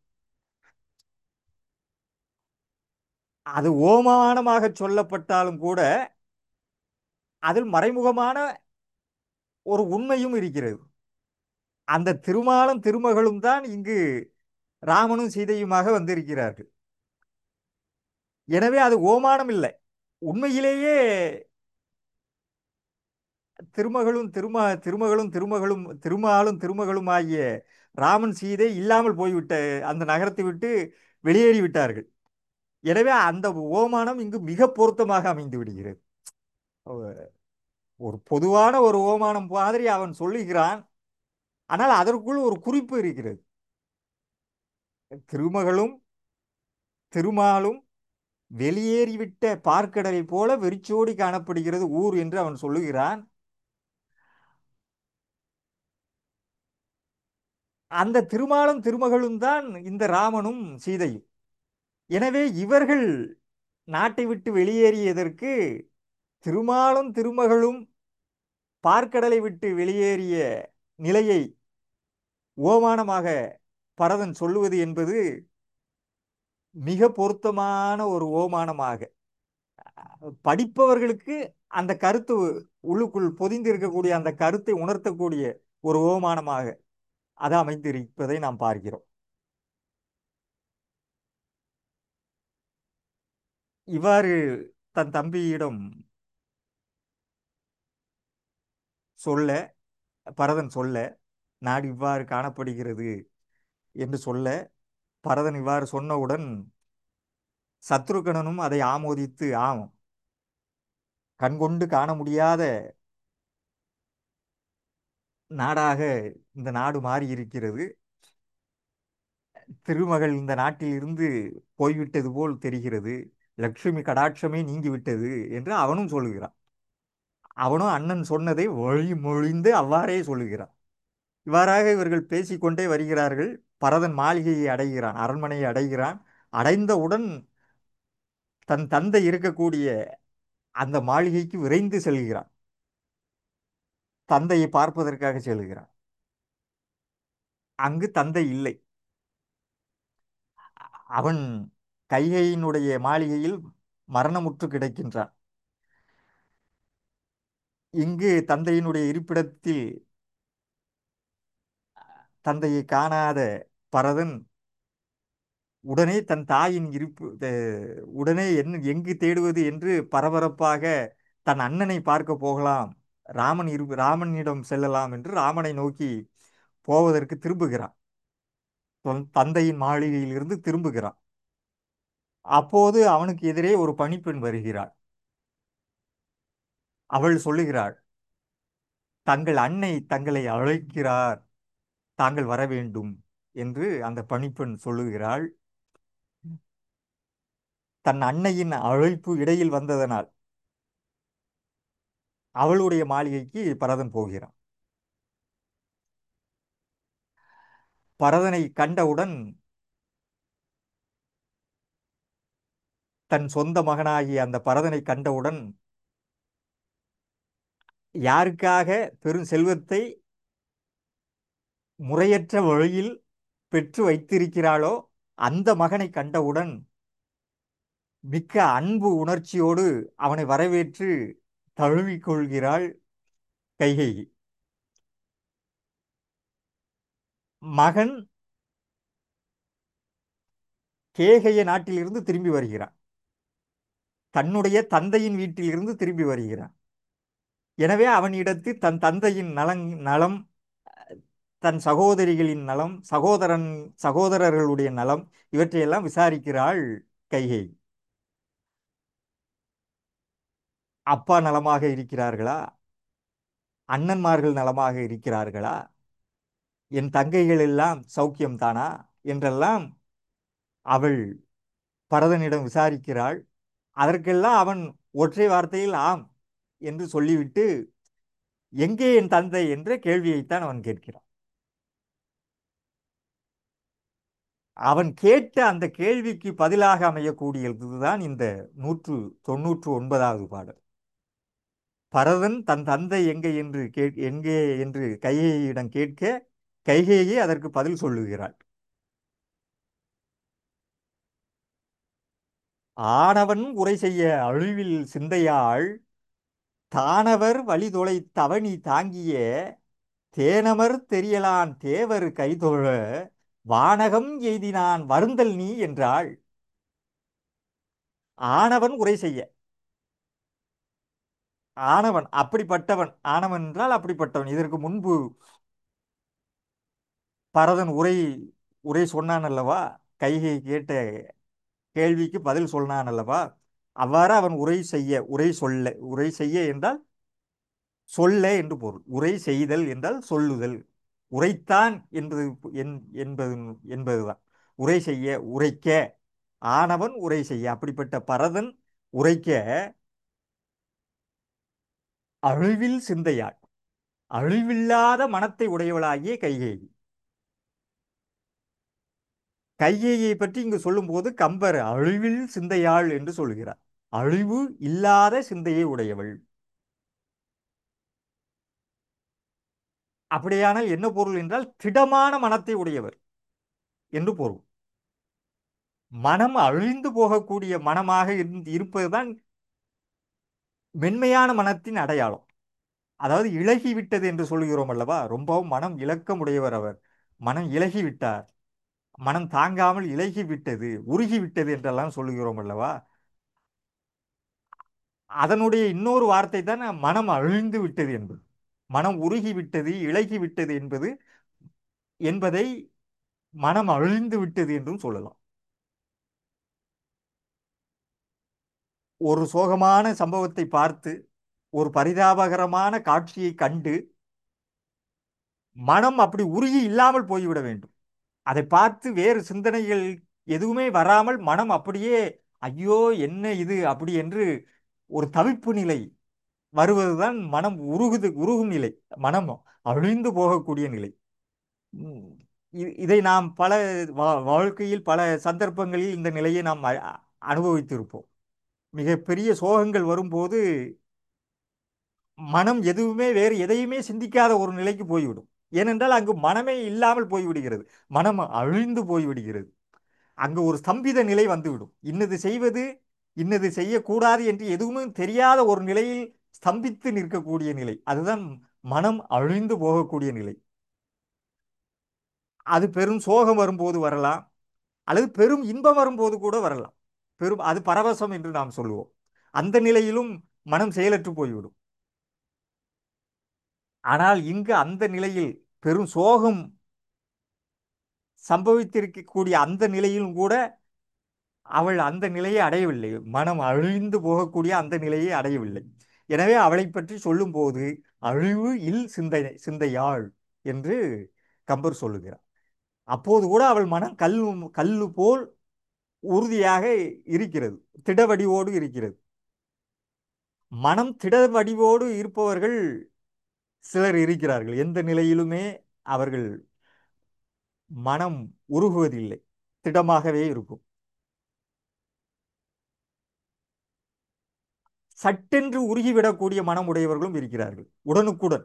அது ஓமானமாக சொல்லப்பட்டாலும் கூட அதில் மறைமுகமான ஒரு உண்மையும் இருக்கிறது அந்த திருமாலும் திருமகளும் தான் இங்கு ராமனும் சீதையுமாக வந்திருக்கிறார்கள் எனவே அது ஓமானம் இல்லை உண்மையிலேயே திருமகளும் திருமா திருமகளும் திருமகளும் திருமாலும் திருமகளும் ஆகிய ராமன் சீதை இல்லாமல் போய்விட்ட அந்த நகரத்தை விட்டு வெளியேறி விட்டார்கள் எனவே அந்த ஓமானம் இங்கு மிக பொருத்தமாக அமைந்து விடுகிறது ஒரு பொதுவான ஒரு ஓமானம் மாதிரி அவன் சொல்லுகிறான் ஆனால் அதற்குள் ஒரு குறிப்பு இருக்கிறது திருமகளும் திருமாலும் வெளியேறிவிட்ட பார்க்கடலை போல வெறிச்சோடி காணப்படுகிறது ஊர் என்று அவன் சொல்லுகிறான் அந்த திருமாலும் திருமகளும் தான் இந்த ராமனும் சீதையும் எனவே இவர்கள் நாட்டை விட்டு வெளியேறியதற்கு திருமாலும் திருமகளும் பார்க்கடலை விட்டு வெளியேறிய நிலையை ஓமானமாக பரதன் சொல்லுவது என்பது மிக பொருத்தமான ஒரு ஓமானமாக படிப்பவர்களுக்கு அந்த கருத்து உள்ளுக்குள் பொதிந்து இருக்கக்கூடிய அந்த கருத்தை உணர்த்தக்கூடிய ஒரு ஓமானமாக அது அமைந்திருப்பதை நாம் பார்க்கிறோம் இவ்வாறு தன் தம்பியிடம் சொல்ல பரதன் சொல்ல நாடு இவ்வாறு காணப்படுகிறது என்று சொல்ல பரதன் இவ்வாறு சொன்னவுடன் சத்ருகணனும் அதை ஆமோதித்து ஆம் கண்கொண்டு காண முடியாத நாடாக இந்த நாடு மாறி இருக்கிறது திருமகள் இந்த நாட்டில் இருந்து போய்விட்டது போல் தெரிகிறது லட்சுமி கடாட்சமே நீங்கிவிட்டது என்று அவனும் சொல்லுகிறான் அவனும் அண்ணன் சொன்னதை வழி மொழிந்து அவ்வாறே சொல்லுகிறான் இவ்வாறாக இவர்கள் பேசிக்கொண்டே வருகிறார்கள் பரதன் மாளிகையை அடைகிறான் அரண்மனையை அடைகிறான் அடைந்தவுடன் தன் தந்தை இருக்கக்கூடிய அந்த மாளிகைக்கு விரைந்து செல்கிறான் தந்தையை பார்ப்பதற்காக செல்கிறான் அங்கு தந்தை இல்லை அவன் கைகையினுடைய மாளிகையில் மரணமுற்று கிடக்கின்றான் இங்கு தந்தையினுடைய இருப்பிடத்தில் தந்தையை காணாத பரதன் உடனே தன் தாயின் இருப்பு அஹ், உடனே என்ன எங்கு தேடுவது என்று பரபரப்பாக தன் அண்ணனை பார்க்க போகலாம் ராமன் இரு ராமனிடம் செல்லலாம் என்று ராமனை நோக்கி போவதற்கு திரும்புகிறான் தன் தந்தையின் மாளிகையிலிருந்து திரும்புகிறான் அப்போது அவனுக்கு எதிரே ஒரு பணிப்பெண் வருகிறாள் அவள் சொல்லுகிறாள் தங்கள் அன்னை தங்களை அழைக்கிறார் தாங்கள் வர வேண்டும் என்று அந்த பணிப்பெண் சொல்லுகிறாள் தன் அன்னையின் அழைப்பு இடையில் வந்ததனால் அவளுடைய மாளிகைக்கு பரதன் போகிறான் பரதனை கண்டவுடன் தன் சொந்த மகனாகிய அந்த பரதனை கண்டவுடன் யாருக்காக பெரும் செல்வத்தை முறையற்ற வழியில் பெற்று வைத்திருக்கிறாளோ அந்த மகனை கண்டவுடன் மிக்க அன்பு உணர்ச்சியோடு அவனை வரவேற்று தழுவிக் கொள்கிறாள் கைகை மகன் கேகைய நாட்டிலிருந்து திரும்பி வருகிறான் தன்னுடைய தந்தையின் வீட்டிலிருந்து திரும்பி வருகிறான் எனவே அவனிடத்து தன் தந்தையின் நலங் நலம் தன் சகோதரிகளின் நலம் சகோதரன் சகோதரர்களுடைய நலம் இவற்றையெல்லாம் விசாரிக்கிறாள் கைகை அப்பா நலமாக இருக்கிறார்களா அண்ணன்மார்கள் நலமாக இருக்கிறார்களா என் தங்கைகள் எல்லாம் சௌக்கியம்தானா என்றெல்லாம் அவள் பரதனிடம் விசாரிக்கிறாள் அதற்கெல்லாம் அவன் ஒற்றை வார்த்தையில் ஆம் என்று சொல்லிவிட்டு எங்கே என் தந்தை என்ற கேள்வியைத்தான் அவன் கேட்கிறான் அவன் கேட்ட அந்த கேள்விக்கு பதிலாக அமையக்கூடியதுதான் இந்த நூற்று தொன்னூற்று ஒன்பதாவது பாடல் பரதன் தன் தந்தை எங்கே என்று கே எங்கே என்று கைகேயிடம் கேட்க கைகேயி அதற்கு பதில் சொல்லுகிறாள் ஆனவன் உரை செய்ய அழிவில் சிந்தையாள் தானவர் வழிதொலை தவணி தாங்கிய தேனமர் தெரியலான் தேவர் கைதொழ வானகம் எய்தினான் வருந்தல் நீ என்றாள் ஆனவன் உரை செய்ய ஆனவன் அப்படிப்பட்டவன் ஆனவன் என்றால் அப்படிப்பட்டவன் இதற்கு முன்பு பரதன் உரை உரை சொன்னான் அல்லவா கைகை கேட்ட கேள்விக்கு பதில் சொன்னான் அல்லவா அவ்வாறு அவன் உரை செய்ய உரை சொல்ல உரை செய்ய என்றால் சொல்ல என்று பொருள் உரை செய்தல் என்றால் சொல்லுதல் உரைத்தான் என்பது என்- என்பது என்பதுதான் உரை செய்ய உரைக்க ஆனவன் உரை செய்ய அப்படிப்பட்ட பரதன் உரைக்க அழிவில் சிந்தையாள் அழிவில்லாத மனத்தை உடையவளாகிய கைகேயி கைகேயை பற்றி இங்கு சொல்லும்போது கம்பர் அழிவில் சிந்தையாள் என்று சொல்கிறார் அழிவு இல்லாத சிந்தையை உடையவள் அப்படியானால் என்ன பொருள் என்றால் திடமான மனத்தை உடையவர் என்று பொருள் மனம் அழிந்து போகக்கூடிய மனமாக இருந்து இருப்பதுதான் மென்மையான மனத்தின் அடையாளம் அதாவது இளகி விட்டது என்று சொல்கிறோம் அல்லவா ரொம்பவும் மனம் இலக்கமுடையவர் அவர் மனம் இலகி விட்டார் மனம் தாங்காமல் இலகி விட்டது உருகி விட்டது என்றெல்லாம் சொல்லுகிறோம் அல்லவா அதனுடைய இன்னொரு வார்த்தை தான் மனம் அழிந்து விட்டது என்பது மனம் உருகி விட்டது இளகி விட்டது என்பது என்பதை மனம் அழிந்து விட்டது என்றும் சொல்லலாம் ஒரு சோகமான சம்பவத்தை பார்த்து ஒரு பரிதாபகரமான காட்சியை கண்டு மனம் அப்படி உருகி இல்லாமல் போய்விட வேண்டும் அதை பார்த்து வேறு சிந்தனைகள் எதுவுமே வராமல் மனம் அப்படியே ஐயோ என்ன இது அப்படி என்று ஒரு தவிப்பு நிலை வருவதுதான் மனம் உருகுது உருகும் நிலை மனம் அழிந்து போகக்கூடிய நிலை உம், இ- இதை நாம் பல வா- வாழ்க்கையில் பல சந்தர்ப்பங்களில் இந்த நிலையை நாம் அ- அ- அனுபவித்திருப்போம் மிகப்பெரிய சோகங்கள் வரும்போது மனம் எதுவுமே வேறு எதையுமே சிந்திக்காத ஒரு நிலைக்கு போய்விடும் ஏனென்றால் அங்கு மனமே இல்லாமல் போய்விடுகிறது மனம் அழிந்து போய்விடுகிறது அங்கு ஒரு ஸ்தம்பித நிலை வந்துவிடும் இன்னது செய்வது இன்னது செய்யக்கூடாது என்று எதுவுமே தெரியாத ஒரு நிலையில் ஸ்தம்பித்து நிற்கக்கூடிய நிலை அதுதான் மனம் அழிந்து போகக்கூடிய நிலை அது பெரும் சோகம் வரும்போது வரலாம் அல்லது பெரும் இன்பம் வரும்போது கூட வரலாம் பெரும் அது பரவசம் என்று நாம் சொல்லுவோம் அந்த நிலையிலும் மனம் செயலற்று போய்விடும் ஆனால் இங்கு அந்த நிலையில் பெரும் சோகம் சம்பவித்திருக்கக்கூடிய அந்த நிலையிலும் கூட அவள் அந்த நிலையை அடையவில்லை மனம் அழிந்து போகக்கூடிய அந்த நிலையை அடையவில்லை எனவே அவளை பற்றி சொல்லும்போது அழிவு இல் சிந்தை சிந்தையாள் என்று கம்பர் சொல்லுகிறார் அப்போது கூட அவள் மனம் கல்லு கல்லு போல் உறுதியாக இருக்கிறது திடவடிவோடு இருக்கிறது மனம் திட வடிவோடு இருப்பவர்கள் சிலர் இருக்கிறார்கள் எந்த நிலையிலுமே அவர்கள் மனம் உருகுவதில்லை திடமாகவே இருக்கும் சட்டென்று உருகிவிடக்கூடிய மனம் உடையவர்களும் இருக்கிறார்கள் உடனுக்குடன்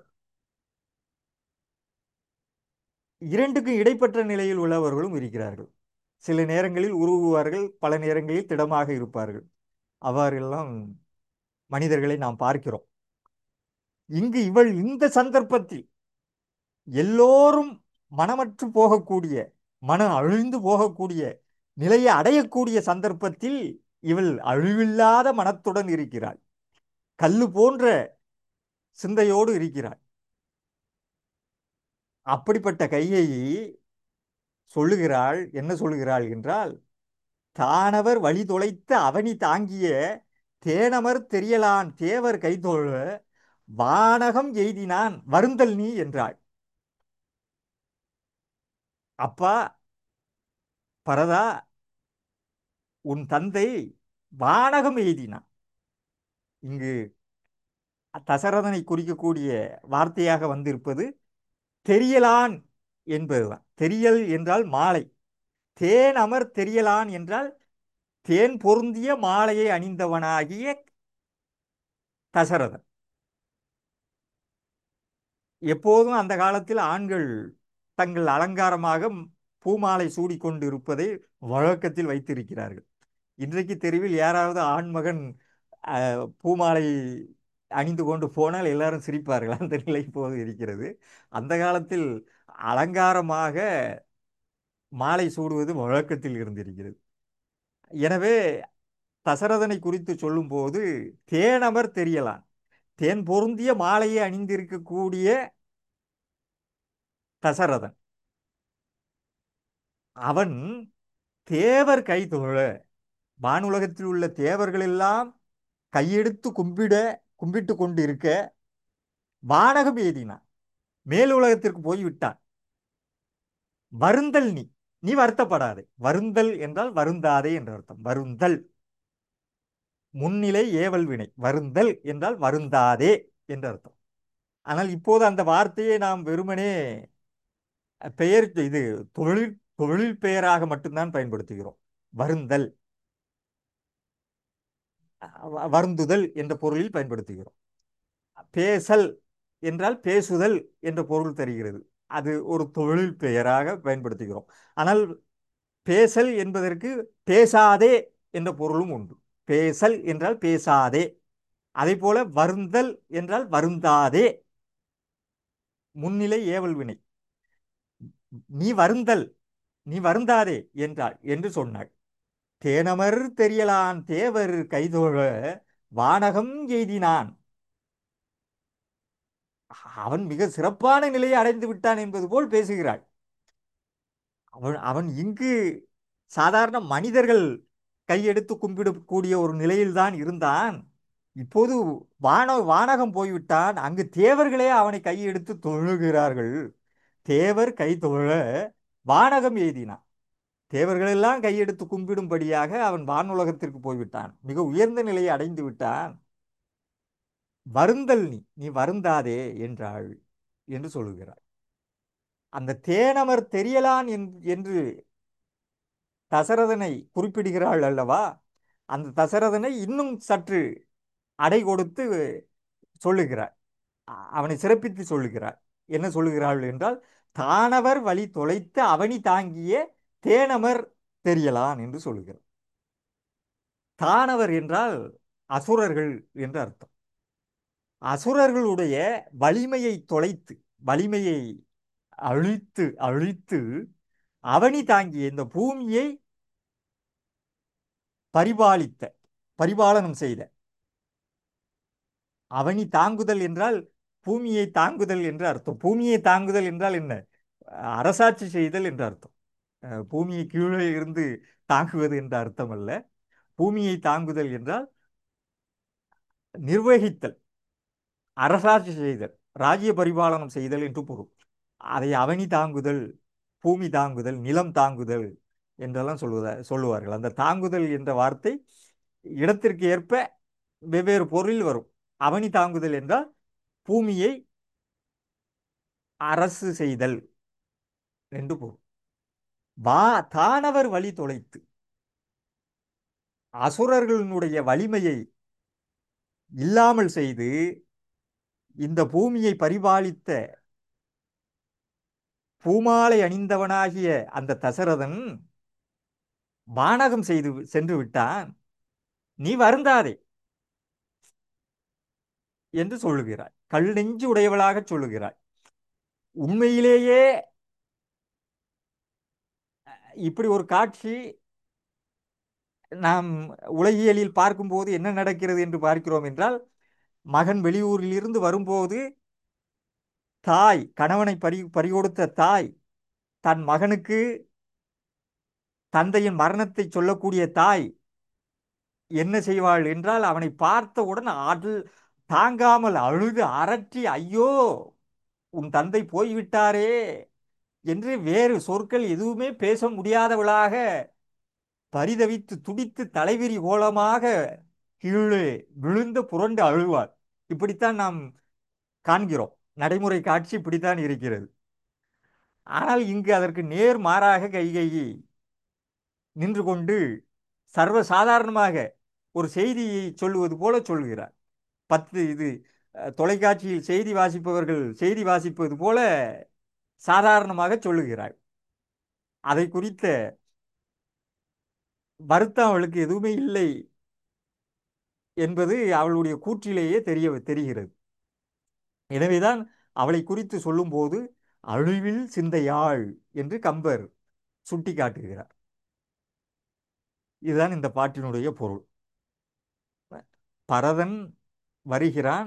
இரண்டுக்கும் இடைப்பட்ட நிலையில் உள்ளவர்களும் இருக்கிறார்கள் சில நேரங்களில் உருகுவார்கள் பல நேரங்களில் திடமாக இருப்பார்கள் அவ்வாறெல்லாம் மனிதர்களை நாம் பார்க்கிறோம் இங்கு இவள் இந்த சந்தர்ப்பத்தில் எல்லோரும் மனமற்று போகக்கூடிய மனம் அழிந்து போகக்கூடிய நிலையை அடையக்கூடிய சந்தர்ப்பத்தில் இவள் அழிவில்லாத மனத்துடன் இருக்கிறாள் கல்லு போன்ற சிந்தையோடு இருக்கிறாள் அப்படிப்பட்ட கையை சொல்லுகிறாள் என்ன சொல்லுகிறாள் என்றால் தானவர் வழி தொலைத்த அவனி தாங்கிய தேனமர் தெரியலான் தேவர் கைதொழ வானகம் எய்தினான் வருந்தல் நீ என்றாள் அப்பா பரதா உன் தந்தை வானகம் எய்தினான் இங்கு தசரதனை குறிக்கக்கூடிய வார்த்தையாக வந்திருப்பது தெரியலான் என்பதுதான் தெரியல் என்றால் மாலை தேன் அமர் தெரியலான் என்றால் தேன் பொருந்திய மாலையை அணிந்தவனாகிய தசரதன் எப்போதும் அந்த காலத்தில் ஆண்கள் தங்கள் அலங்காரமாக பூமாலை சூடிக்கொண்டு இருப்பதை வழக்கத்தில் வைத்திருக்கிறார்கள் இன்றைக்கு தெருவில் யாராவது ஆண்மகன் அஹ், பூமாலை அணிந்து கொண்டு போனால் எல்லாரும் சிரிப்பார்கள் அந்த நிலை இப்போது இருக்கிறது அந்த காலத்தில் அலங்காரமாக மாலை சூடுவது வழக்கத்தில் இருந்திருக்கிறது எனவே தசரதனை குறித்து சொல்லும்போது தேனமர் தெரியலாம் தேன் பொருந்திய மாலையை அணிந்திருக்கக்கூடிய தசரதன் அவன் தேவர் கை தொழ வானுலகத்தில் உள்ள தேவர்கள் எல்லாம் கையெடுத்து கும்பிட கும்பிட்டு கொண்டு இருக்க வானகம் ஏதினான் மேலுலகத்திற்கு போய் விட்டான் வருந்தல் நீ நீ வருத்தப்படாதே வருந்தல் என்றால் வருந்தாதே என்ற அர்த்தம் வருந்தல் முன்னிலை ஏவல் வினை வருந்தல் என்றால் வருந்தாதே என்ற அர்த்தம் ஆனால் இப்போது அந்த வார்த்தையை நாம் வெறுமனே பெயர் இது தொழில் தொழில் பெயராக மட்டும்தான் பயன்படுத்துகிறோம் வருந்தல் வ- வருந்துதல் என்ற பொருளில் பயன்படுத்துகிறோம் பேசல் என்றால் பேசுதல் என்ற பொருள் தருகிறது அது ஒரு தொழில் பெயராக பயன்படுத்துகிறோம் ஆனால் பேசல் என்பதற்கு பேசாதே என்ற பொருளும் உண்டு பேசல் என்றால் பேசாதே அதே போல வருந்தல் என்றால் வருந்தாதே முன்னிலை ஏவல் வினை நீ வருந்தல் நீ வருந்தாதே என்றாள் என்று சொன்னாள் தேனமர் தெரியலான் தேவர் கைதோழ வானகம் எய்தினான் அவன் மிக சிறப்பான நிலையை அடைந்து விட்டான் என்பது போல் பேசுகிறாள் அவன் அவன் இங்கு சாதாரண மனிதர்கள் கையெடுத்து கும்பிடக்கூடிய ஒரு நிலையில்தான் இருந்தான் இப்போது வான வானகம் போய்விட்டான் அங்கு தேவர்களே அவனை கையெடுத்து தொழுகிறார்கள் தேவர் கை தொழ வானகம் எய்தினான் தேவர்களெல்லாம் கையெடுத்து கும்பிடும்படியாக அவன் வானுலகத்திற்கு போய்விட்டான் மிக உயர்ந்த நிலையை அடைந்து விட்டான் வருந்தல் நீ நீ வருந்தாதே என்றாள் என்று சொல்லுகிறாள் அந்த தேனமர் தெரியலான் என்- என்று தசரதனை குறிப்பிடுகிறாள் அல்லவா அந்த தசரதனை இன்னும் சற்று அடை கொடுத்து சொல்லுகிறாள் அ- அவனை சிறப்பித்து சொல்லுகிறாள் என்ன சொல்லுகிறாள் என்றால் தானவர் வழி தொலைத்த அவனி தாங்கிய தேனமர் தெரியலான் என்று சொல்லுகிறார் தானவர் என்றால் அசுரர்கள் என்று அர்த்தம் அசுரர்களுடைய வலிமையை தொலைத்து வலிமையை அழித்து அழித்து அவனி தாங்கிய இந்த பூமியை பரிபாலித்த பரிபாலனம் செய்த அவனி தாங்குதல் என்றால் பூமியை தாங்குதல் என்று அர்த்தம் பூமியை தாங்குதல் என்றால் என்ன அரசாட்சி செய்தல் என்று அர்த்தம் அஹ் பூமியை கீழே இருந்து தாங்குவது என்ற அர்த்தம் அல்ல பூமியை தாங்குதல் என்றால் நிர்வகித்தல் அரசாட்சி செய்தல் ராஜ்ய பரிபாலனம் செய்தல் என்று பொருள் அதை அவனி தாங்குதல் பூமி தாங்குதல் நிலம் தாங்குதல் என்றெல்லாம் சொல்லுவத சொல்லுவார்கள் அந்த தாங்குதல் என்ற வார்த்தை இடத்திற்கு ஏற்ப வெவ்வேறு பொருளில் வரும் அவனி தாங்குதல் என்றால் பூமியை அரசு செய்தல் என்று பொருள் வா தானவர் வழி தொலைத்து அசுரர்களுடைய வலிமையை இல்லாமல் செய்து இந்த பூமியை பரிபாலித்த பூமாலை அணிந்தவனாகிய அந்த தசரதன் வானகம் செய்து சென்று விட்டான் நீ வருந்தாதே என்று சொல்லுகிறாய் கல் நெஞ்சு உடையவளாக சொல்லுகிறாய் உண்மையிலேயே இப்படி ஒரு காட்சி நாம் உலகியலில் பார்க்கும்போது என்ன நடக்கிறது என்று பார்க்கிறோம் என்றால் மகன் வெளியூரில் இருந்து வரும்போது தாய் கணவனை பறி பறிகொடுத்த தாய் தன் மகனுக்கு தந்தையின் மரணத்தை சொல்லக்கூடிய தாய் என்ன செய்வாள் என்றால் அவனை பார்த்தவுடன் அடல் தாங்காமல் அழுது அரற்றி ஐயோ உன் தந்தை போய்விட்டாரே என்று வேறு சொற்கள் எதுவுமே பேச முடியாதவளாக பரிதவித்து துடித்து தலைவிரி கோலமாக கீழே விழுந்து புரண்டு அழுவாள் இப்படித்தான் நாம் காண்கிறோம் நடைமுறை காட்சி இப்படித்தான் இருக்கிறது ஆனால் இங்கு அதற்கு நேர் மாறாக கைகையை நின்று கொண்டு சர்வ சாதாரணமாக ஒரு செய்தியை சொல்லுவது போல சொல்கிறார் பத்து இது அஹ், தொலைக்காட்சியில் செய்தி வாசிப்பவர்கள் செய்தி வாசிப்பது போல சாதாரணமாக சொல்லுகிறார் அதை குறித்த வருத்தம் அவளுக்கு எதுவுமே இல்லை என்பது அவளுடைய கூற்றிலேயே தெரிய தெரிகிறது எனவேதான் அவளை குறித்து சொல்லும்போது அழிவில் சிந்தையாள் என்று கம்பர் சுட்டிக்காட்டுகிறார் இதுதான் இந்த பாட்டினுடைய பொருள் பரதன் வருகிறான்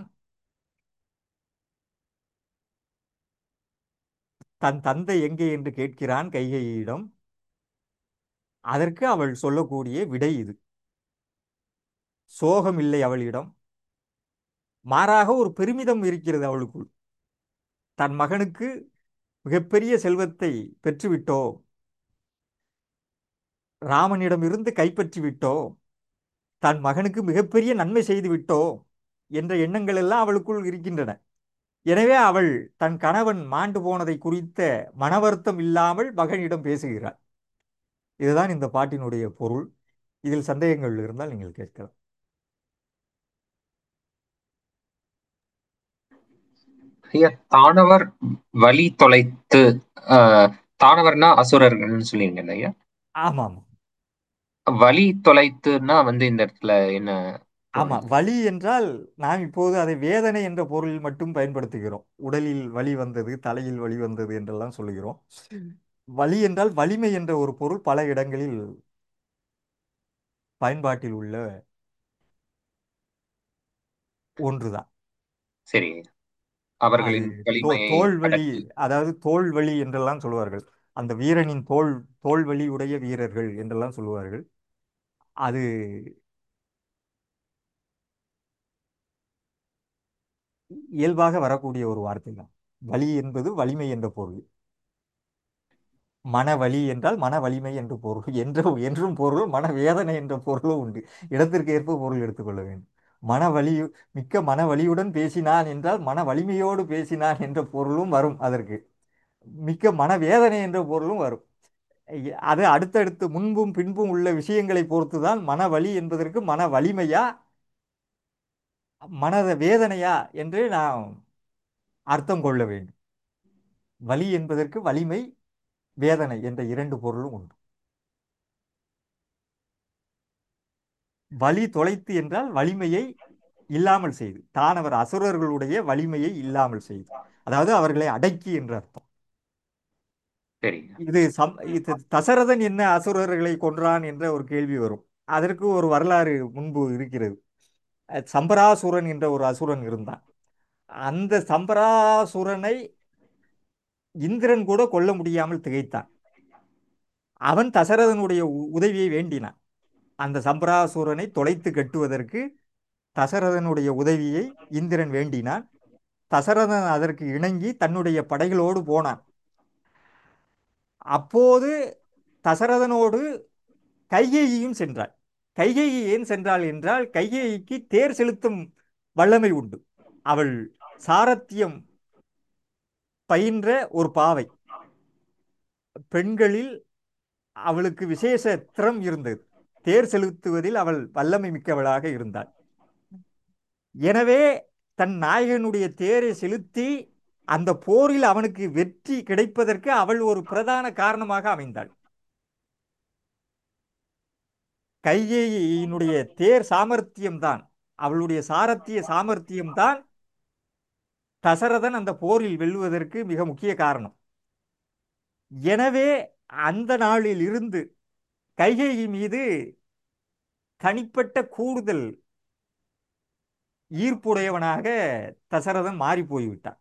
தன் தந்தை எங்கே என்று கேட்கிறான் கைகையிடம் அதற்கு அவள் சொல்லக்கூடிய விடை இது சோகம் இல்லை அவளிடம் மாறாக ஒரு பெருமிதம் இருக்கிறது அவளுக்குள் தன் மகனுக்கு மிகப்பெரிய செல்வத்தை பெற்றுவிட்டோம் ராமனிடமிருந்து கைப்பற்றி விட்டோம் தன் மகனுக்கு மிகப்பெரிய நன்மை செய்து விட்டோம் என்ற எண்ணங்கள் எல்லாம் அவளுக்குள் இருக்கின்றன எனவே அவள் தன் கணவன் மாண்டு போனதை குறித்த மனவருத்தம் இல்லாமல் மகனிடம் பேசுகிறாள் இதுதான் இந்த பாட்டினுடைய பொருள் இதில் சந்தேகங்கள் இருந்தால் நீங்கள் கேட்கலாம் ஐயா தானவர் வழி தொலைத்து ஆஹ், தானவர்னா அசுரர்கள்னு சொல்லியிருக்கேன் ஐயா ஆமாம் வழி தொலைத்துன்னா வந்து இந்த இடத்துல என்ன ஆமாம் வலி என்றால் நாம் இப்போது அதை வேதனை என்ற பொருளில் மட்டும் பயன்படுத்துகிறோம் உடலில் வலி வந்தது தலையில் வலி வந்தது என்றெல்லாம் சொல்லுகிறோம் வலி என்றால் வலிமை என்ற ஒரு பொருள் பல இடங்களில் பயன்பாட்டில் உள்ள ஒன்றுதான் சரி அது அவர்களின் தோ வலிமையை தோல் வலி அடக்கி அதாவது தோல் வலி என்றெல்லாம் சொல்லுவார்கள் அந்த வீரனின் தோல் தோல் வலி உடைய வீரர்கள் என்றெல்லாம் சொல்லுவார்கள் அது இயல்பாக வரக்கூடிய ஒரு வார்த்தை தான் வலி என்பது வலிமை என்ற பொருள் மனவலி என்றால் மன வலிமை என்ற பொருள் என்ற என்றும் பொருள் மனவேதனை என்ற பொருளும் உண்டு இடத்திற்கு ஏற்ப பொருள் எடுத்துக்கொள்ள வேண்டும் மனவலி மிக்க மனவலியுடன் பேசினான் என்றால் மன வலிமையோடு பேசினான் என்ற பொருளும் வரும் அதற்கு மிக்க மனவேதனை என்ற பொருளும் வரும் ஐய- அது அடுத்தடுத்து முன்பும் பின்பும் உள்ள விஷயங்களை பொறுத்து தான் மனவலி என்பதற்கு மன வலிமையா மனத வேதனையா என்று நாம் அர்த்தம் கொள்ள வேண்டும் வலி என்பதற்கு வலிமை வேதனை என்ற இரண்டு பொருளும் உண்டு வலி தொலைத்து என்றால் வலிமையை இல்லாமல் செய்து தானவர் அசுரர்களுடைய வலிமையை இல்லாமல் செய்து அதாவது அவர்களை அடக்கி என்று அர்த்தம் சரி இது சம் இது தசரதன் என்ன அசுரர்களை கொன்றான் என்ற ஒரு கேள்வி வரும் அதற்கு ஒரு வரலாறு முன்பு இருக்கிறது அஹ் சம்பராசுரன் என்ற ஒரு அசுரன் இருந்தான் அந்த சம்பராசுரனை இந்திரன் கூட கொல்ல முடியாமல் திகைத்தான் அவன் தசரதனுடைய உ- உதவியை வேண்டினான் அந்த சம்பராசுரனை தொலைத்து கட்டுவதற்கு தசரதனுடைய உதவியை இந்திரன் வேண்டினான் தசரதன் அதற்கு இணங்கி தன்னுடைய படைகளோடு போனான் அப்போது தசரதனோடு கைகேயியும் சென்றாள் கைகேயி ஏன் சென்றாள் என்றால் கைகேயிக்கு தேர் செலுத்தும் வல்லமை உண்டு அவள் சாரத்தியம் பயின்ற ஒரு பாவை பெண்களில் அவளுக்கு விசேஷ திறம் இருந்தது தேர் செலுத்துவதில் அவள் வல்லமை மிக்கவளாக இருந்தாள் எனவே தன் நாயகனுடைய தேரை செலுத்தி அந்த போரில் அவனுக்கு வெற்றி கிடைப்பதற்கு அவள் ஒரு பிரதான காரணமாக அமைந்தாள் கைகேயினுடைய தேர் சாமர்த்தியம்தான் அவளுடைய சாரத்திய சாமர்த்தியம்தான் தசரதன் அந்த போரில் வெல்லுவதற்கு மிக முக்கிய காரணம் எனவே அந்த நாளில் இருந்து கைகேயி மீது தனிப்பட்ட கூடுதல் ஈர்ப்புடையவனாக தசரதன் மாறி போய்விட்டான்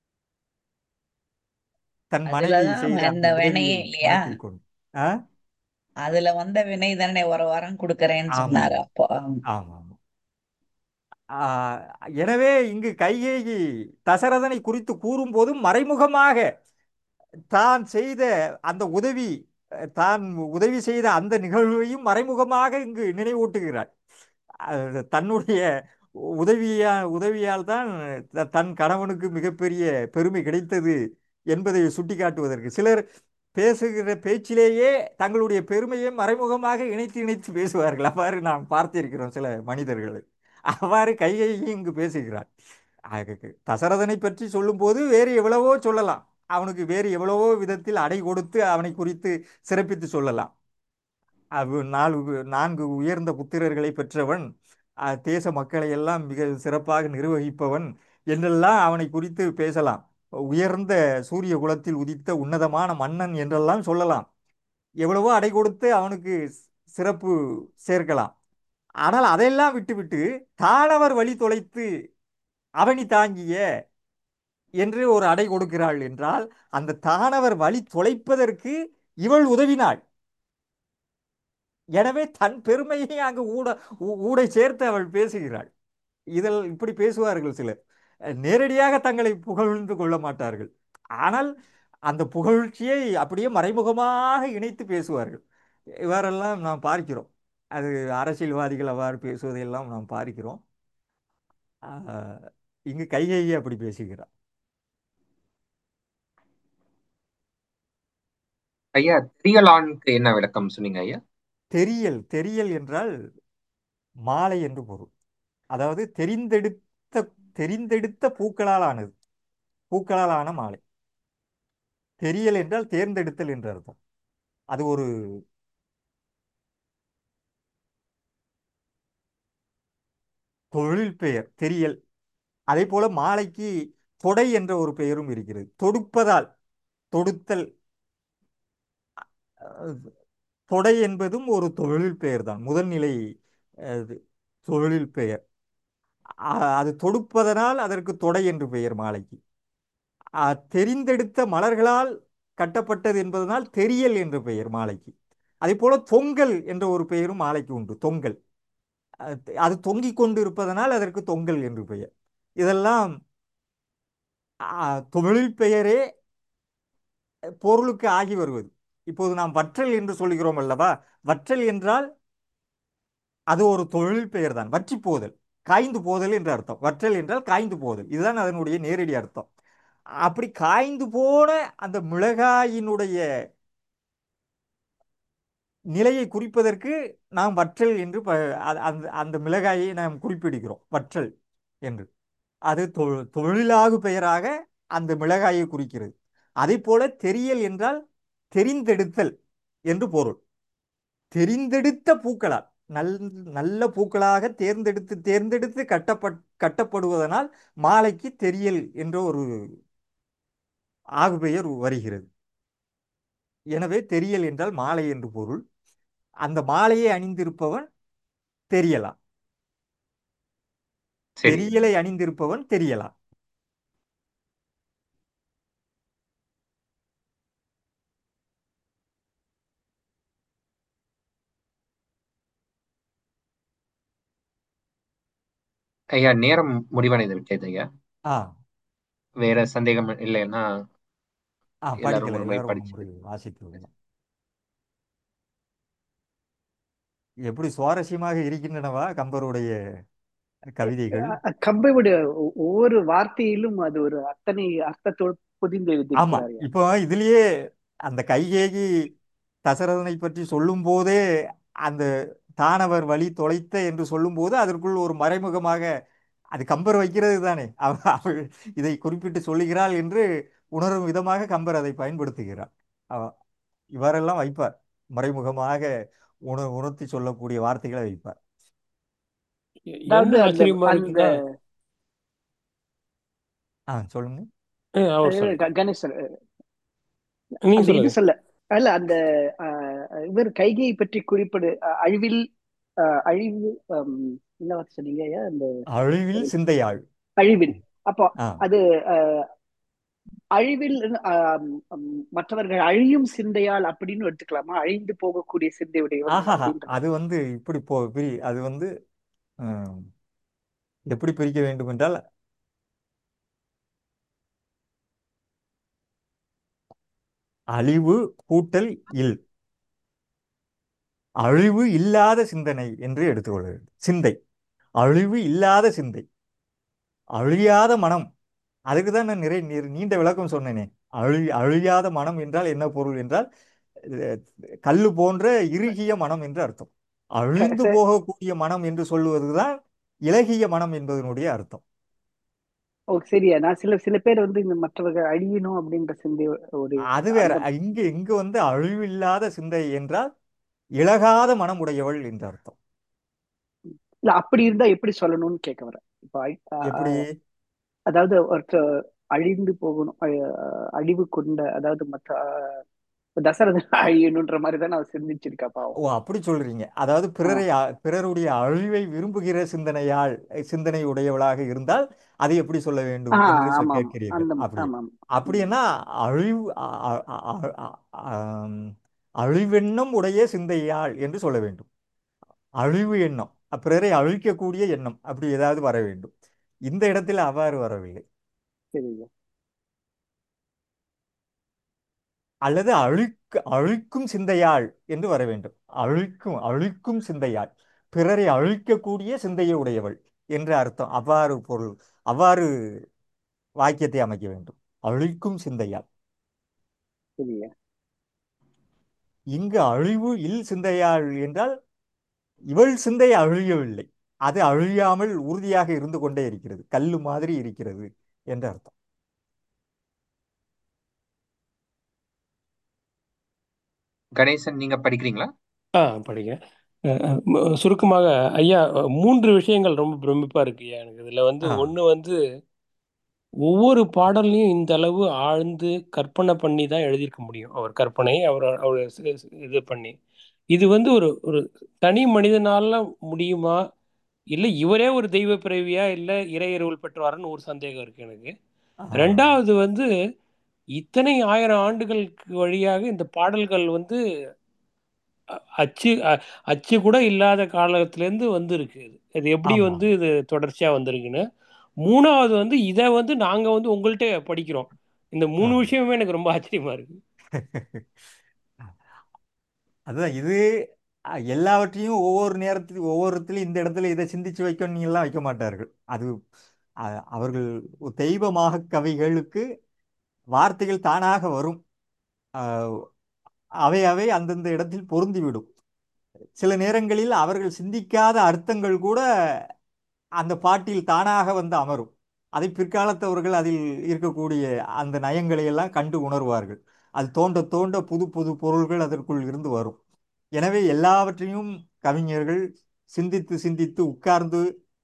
தன் மனைவி அதுலதான் செய்த அந்த அந்த வினையே உதவியை இல்லையா மனத்தில் கொண்டு ஆ அதுல வந்த வினை தானே ஒரு வரம் கொடுக்கறேன்னு ஆமா சொன்னாரு அப்போ ஆம். ஆமா ஆமா ஆ, எனவே இங்கு கைகேயி தசரதனை குறித்து கூறும்போது மறைமுகமாக தான் செய்த அந்த உதவி அஹ், தான் உதவி செய்த அந்த நிகழ்வையும் மறைமுகமாக இங்கு நினைவூட்டுகிறார் அது தன்னுடைய உதவியா உதவியால் தான் த- தன் கணவனுக்கு மிகப்பெரிய பெருமை கிடைத்தது என்பதை சுட்டிக்காட்டுவதற்கு சிலர் பேசுகிற பேச்சிலேயே தங்களுடைய பெருமையை மறைமுகமாக இணைத்து இணைத்து பேசுவார்கள் அவ்வாறு நாம் பார்த்திருக்கிறோம் சில மனிதர்களை அவ்வாறு கைகையும் இங்கு பேசுகிறார் ஆக, தசரதனை பற்றி சொல்லும்போது வேறு எவ்வளவோ சொல்லலாம் அவனுக்கு வேறு எவ்வளவோ விதத்தில் அடை கொடுத்து அவனை குறித்து சிறப்பித்து சொல்லலாம் அவ் நாலு நான்கு உயர்ந்த புத்திரர்களை பெற்றவன் அஹ், தேச மக்களை எல்லாம் மிக சிறப்பாக நிர்வகிப்பவன் என்றெல்லாம் அவனை குறித்து பேசலாம் உயர்ந்த சூரிய குலத்தில் உதித்த உன்னதமான மன்னன் என்றெல்லாம் சொல்லலாம் எவ்வளவோ அடை கொடுத்து அவனுக்கு ஸ்- சிறப்பு சேர்க்கலாம் ஆனால் அதையெல்லாம் விட்டுவிட்டு தானவர் வழி தொலைத்து அவனி தாங்கிய என்று ஒரு அடை கொடுக்கிறாள் என்றால் அந்த தானவர் வழி தொலைப்பதற்கு இவள் உதவினாள் எனவே தன் பெருமையை அங்கு ஊட ஊ- ஊடை சேர்த்து அவள் பேசுகிறாள் இதில் இப்படி பேசுவார்கள் சிலர் அஹ் நேரடியாக தங்களை புகழ்ந்து கொள்ள மாட்டார்கள் ஆனால் அந்த புகழ்ச்சியை அப்படியே மறைமுகமாக இணைத்து பேசுவார்கள் இவ்வாறெல்லாம் நாம் பார்க்கிறோம் அது அரசியல்வாதிகள் அவ்வாறு பேசுவதையெல்லாம் நாம் பார்க்கிறோம் ஆஹ் இங்கு கைகையை அப்படி பேசுகிறார் ஐயா திரியலானுக்கு என்ன விளக்கம் சொன்னீங்க ஐயா தெரியல் தெரியல் என்றால் மாலை என்று பொருள் அதாவது தெரிந்தெடுத்த தெரிந்தெடுத்த பூக்களால் ஆனது பூக்களால் ஆன மாலை தெரியல் என்றால் தேர்ந்தெடுத்தல் என்று அர்த்தம் அது ஒரு தொழில் பெயர் தெரியல் அதே போல மாலைக்கு தொடை என்ற ஒரு பெயரும் இருக்கிறது தொடுப்பதால் தொடுத்தல் அஹ், தொடை என்பதும் ஒரு தொழில் பெயர் தான் முதல்நிலை அஹ், தொழில் பெயர் அ- அது தொடுப்பதனால் அதற்கு தொடை என்று பெயர் மாலைக்கு அ- தெரிந்தெடுத்த மலர்களால் கட்டப்பட்டது என்பதனால் தெரியல் என்று பெயர் மாலைக்கு அதே போல தொங்கல் என்ற ஒரு பெயரும் மாலைக்கு உண்டு தொங்கல் அது அது தொங்கிக் கொண்டு இருப்பதனால் அதற்கு தொங்கல் என்று பெயர் இதெல்லாம் அ, தொழில் பெயரே பொருளுக்கு ஆகி வருவது இப்போது நாம் வற்றல் என்று சொல்கிறோம் அல்லவா வற்றல் என்றால் அது ஒரு தொழில் பெயர் தான் வற்றி போதல் காய்ந்து போதல் என்று அர்த்தம் வற்றல் என்றால் காய்ந்து போதல் இதுதான் அதனுடைய நேரடி அர்த்தம் அப்படி காய்ந்து போன அந்த மிளகாயினுடைய நிலையை குறிப்பதற்கு நாம் வற்றல் என்று ப- அ- அந்த அந்த மிளகாயை நாம் குறிப்பிடுகிறோம் வற்றல் என்று அது தொ- தொழிலாகு பெயராக அந்த மிளகாயை குறிக்கிறது அதே போல தெரியல் என்றால் தெரிந்தெடுத்தல் என்று பொருள் தெரிந்தெடுத்த பூக்களால் நல் நல்ல பூக்களாக தேர்ந்தெடுத்து தேர்ந்தெடுத்து கட்டப்பட் கட்டப்படுவதனால் மாலைக்கு தெரியல் என்ற ஒரு ஆகுபெயர் வருகிறது எனவே தெரியல் என்றால் மாலை என்று பொருள் அந்த மாலையை அணிந்திருப்பவன் தெரியலாம் சரி தெரியலை அணிந்திருப்பவன் தெரியலாம் ஐயா நேரம் முடிவடைந்து விட்டது ஐயா ஆ வேற சந்தேகம் இல்லைன்னா ஆ எல்லாரும் படிக்கல ஒரு முறை எல்லாரும் ஒரு படிச்சு முறை வாசித்து விடலாம் எப்படி சுவாரஸ்யமாக இருக்கின்றனவா கம்பருடைய கவிதைகள் அ- கம்பையுடைய ஒ- ஒவ்வொரு வார்த்தையிலும் அது ஒரு அத்தனை அர்த்தத்தோடு பொதிந்து ஆமா எழுதியிருக்கிறார் இப்போ இதுலயே அந்த கைகேகி தசரதனை பற்றி சொல்லும் போதே அந்த தானவர் வழி தொலைத்த என்று சொல்லும்போது அதற்குள் ஒரு மறைமுகமாக அது கம்பர் வைக்கிறது தானே அவ அவள் இதை குறிப்பிட்டு சொல்லுகிறாள் என்று உணரும் விதமாக கம்பர் அதை பயன்படுத்துகிறார் அவ- இவ்வாறெல்லாம் வைப்பார் மறைமுகமாக உண உணர்த்தி சொல்லக்கூடிய வார்த்தைகளை வைப்பார் அதாவது என்ன அந்த ஆச்சரியமா அந்த இருக்குன்னா ஆ சொல்லுங்க அஹ் அவர் அஹ் சொல்லுங்க க- கணேசன் நீங்க அந்த இது சொல்லுங்க சொல்ல அல்ல அந்த அஹ், இவர் கைகையை பற்றி குறிப்பிடு அஹ், அழிவில் அஹ், அழிவு ஹம், என்ன வார்த்தை சொன்னீங்க ஐயா இந்த அழிவில் சிந்தையாள் அழிவில் அப்போ ஆ அது அஹ், அழிவில் ஆம், ஹம், மற்றவர்கள் அழியும் சிந்தையால் அப்படின்னு எடுத்துக்கலாமா அழிந்து போகக்கூடிய சிந்தையுடையவன் ஆஹாஹா அப்படின்ற அது வந்து இப்படி போ பிரி அது வந்து ம், எப்படி பிரிக்க வேண்டும் என்றால் அழிவு கூட்டல் இல் அழிவு இல்லாத சிந்தனை என்று எடுத்துக்கொள்ள வேண்டும் சிந்தை அழிவு இல்லாத சிந்தை அழியாத மனம் அதுக்கு தான் நான் நிறைய நீ- நீண்ட விளக்கம் சொன்னேனே அழி அழியாத மனம் என்றால் என்ன பொருள் என்றால் அஹ், கல்லு போன்ற இறுகிய மனம் என்று அர்த்தம் அழிந்து சரி போகக்கூடிய மனம் என்று சொல்லுவதுதான் இளகிய மனம் என்பதனுடைய அர்த்தம் ஓ சரியா நான் சில சில பேர் வந்து இந்த மற்றவர்கள் அழியணும் அப்படின்ற சிந்தை ஒரு அது வேற அந்த இங்க இங்க வந்து அழிவில்லாத சிந்தை என்றால் இளகாத மனம் உடையவள் என்று அர்த்தம் இல்ல அப்படி இருந்தா எப்படி சொல்லணும்னு கேட்க வரேன் இப்போ அழி- அ- எப்படி அ- அதாவது ஒருத்தர் அழிந்து போகணும் அ- அழிவு கொண்ட அதாவது மற்ற அஹ், தசரதன் அழியணுன்ற மாதிரி தான் நான் சிந்திச்சிருக்கா ஓ பாவம் அப்படி சொல்றீங்க அதாவது ஆ பிறரை அ- பிறருடைய அழிவை விரும்புகிற சிந்தனையால் சிந்தனை உடையவளாக இருந்தால் அதை எப்படி சொல்ல ஆ வேண்டும் என்று சொ- ஆமா ஆமா கேட்கிறீர்கள் அந்த அப்படி ஆமாம் ம் அப்படின்னா அழிவு அ- அ- அ- அ- ஆம், அழிவெண்ணம் உடைய சிந்தையாள் என்று சொல்ல வேண்டும் அழிவு எண்ணம் பிறரை அழிக்கக்கூடிய எண்ணம் அப்படி ஏதாவது வர வேண்டும் இந்த இடத்தில் அவ்வாறு வரவில்லை சரிங்க அல்லது அழிக்க அழிக்கும் சிந்தையாள் என்று வர வேண்டும் அழிக்கும் அழிக்கும் சிந்தையாள் பிறரை அழிக்கக்கூடிய சிந்தையை உடையவள் என்று அர்த்தம் அவ்வாறு பொருள் அவ்வாறு வாக்கியத்தை அமைக்க வேண்டும் அழிக்கும் சிந்தையாள் சரிங்க இங்கு அழிவு இல் சிந்தையாள் என்றால் இவள் சிந்தை அழியவில்லை அது அழியாமல் உறுதியாக இருந்து கொண்டே இருக்கிறது கல்லு மாதிரி இருக்கிறது என்று அர்த்தம் கணேசன் நீங்க படிக்கிறீங்களா ஆ படிக்கிறேன் அஹ் அஹ் ம- சுருக்கமாக ஐயா அஹ் மூன்று விஷயங்கள் ரொம்ப பிரமிப்பா இருக்கு ஐயா எனக்கு இதில் வந்து ஆ ஒன்று வந்து ஒவ்வொரு பாடல்லையும் இந்த அளவு ஆழ்ந்து கற்பனை பண்ணி தான் எழுதியிருக்க முடியும் அவர் கற்பனை அவர் அவர் சி- சி- இது பண்ணி இது வந்து ஒரு ஒரு தனி மனிதனால முடியுமா இல்லை இவரே ஒரு தெய்வ பிறவியா இல்லை இறையருள் பெற்றவாருன்னு ஒரு சந்தேகம் இருக்கு எனக்கு ஆ ரெண்டாவது வந்து இத்தனை ஆயிரம் ஆண்டுகளுக்கு வழியாக இந்த பாடல்கள் வந்து அ- அச்சு அ- அச்சு கூட இல்லாத காலத்துலேருந்து வந்திருக்கு இது இது எப்படி ஆமா வந்து இது தொடர்ச்சியாக வந்திருக்குன்னு மூணாவது வந்து இதை வந்து நாங்கள் வந்து உங்கள்கிட்ட படிக்கிறோம் இந்த மூணு ஆ விஷயமே எனக்கு ரொம்ப ஆச்சரியமா இருக்கு அதுதான் இது அ, எல்லாவற்றையும் ஒவ்வொரு நேரத்தில் ஒவ்வொருத்திலும் இந்த இடத்துல இதை சிந்திச்சு வைக்கணும் எல்லாம் வைக்க மாட்டார்கள் அது அ, அவர்கள் ஒரு தெய்வமாக கவிகளுக்கு வார்த்தைகள் தானாக வரும் அ, அவை அவை அந்தந்த இடத்தில் பொருந்திவிடும் சில நேரங்களில் அவர்கள் சிந்திக்காத அர்த்தங்கள் கூட அந்த பாட்டில் தானாக வந்து அமரும் அதை பிற்காலத்தவர்கள் அதில் இருக்கக்கூடிய அந்த நயங்களை எல்லாம் கண்டு உணர்வார்கள் அது தோண்ட தோண்ட புது புது பொருள்கள் அதற்குள் இருந்து வரும் எனவே எல்லாவற்றையும் கவிஞர்கள் சிந்தித்து சிந்தித்து உட்கார்ந்து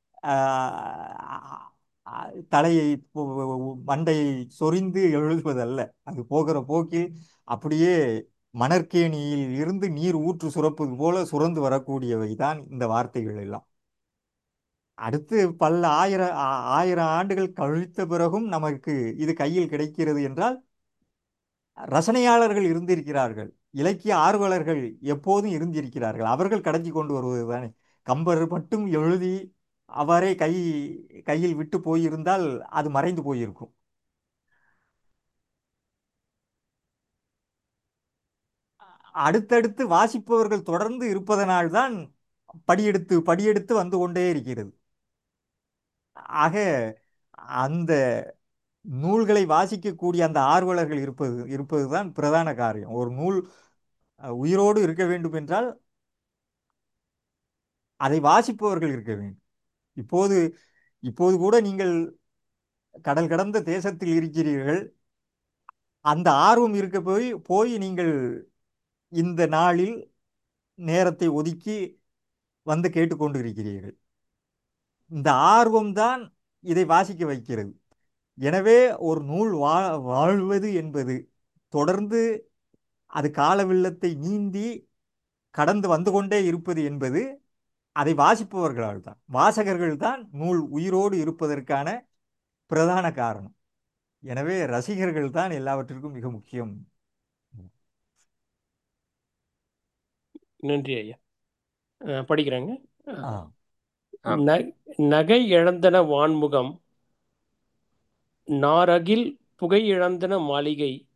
ஆஹ், தலையை பொ- மண்டையை சொரிந்து எழுதுவதல்ல அது போகிற போக்கில் அப்படியே மணற்கேணியில் இருந்து நீர் ஊற்று சுரப்பது போல சுரந்து வரக்கூடியவை தான் இந்த வார்த்தைகள் எல்லாம் அடுத்து பல ஆயிரம் ஆ- ஆயிரம் ஆண்டுகள் கழித்த பிறகும் நமக்கு இது கையில் கிடைக்கிறது என்றால் ரசனையாளர்கள் இருந்திருக்கிறார்கள் இலக்கிய ஆர்வலர்கள் எப்போதும் இருந்திருக்கிறார்கள் அவர்கள் கடத்தி கொண்டு வருவது தானே கம்பர் மட்டும் எழுதி அவரே கை கையில் விட்டு போயிருந்தால் அது மறைந்து போயிருக்கும் அடுத்தடுத்து வாசிப்பவர்கள் தொடர்ந்து இருப்பதனால்தான் படியெடுத்து படியெடுத்து வந்து கொண்டே இருக்கிறது ஆக அந்த நூல்களை வாசிக்கக்கூடிய அந்த ஆர்வலர்கள் இருப்பது இருப்பதுதான் பிரதான காரியம் ஒரு நூல் அஹ், உயிரோடு இருக்க வேண்டும் என்றால் அதை வாசிப்பவர்கள் இருக்க வேண்டும் இப்போது இப்போது கூட நீங்கள் கடல் கடந்த தேசத்தில் இருக்கிறீர்கள் அந்த ஆர்வம் இருக்க போய் போய் நீங்கள் இந்த நாளில் நேரத்தை ஒதுக்கி வந்து கேட்டுக்கொண்டு இருக்கிறீர்கள் இந்த ஆர்வம்தான் இதை வாசிக்க வைக்கிறது எனவே ஒரு நூல் வா வாழ்வது என்பது தொடர்ந்து அது கால வெள்ளத்தை நீந்தி கடந்து வந்து கொண்டே இருப்பது என்பது அதை வாசிப்பவர்களால் தான் வாசகர்கள் தான் நூல் உயிரோடு இருப்பதற்கான பிரதான காரணம் எனவே ரசிகர்கள் தான் எல்லாவற்றிற்கும் மிக முக்கியம் நன்றி ஐயா அஹ் படிக்கிறேங்க ஆ ஆ. ந- நகை இழந்தன வான்முகம் நாரகில் புகை இழந்தன மாளிகை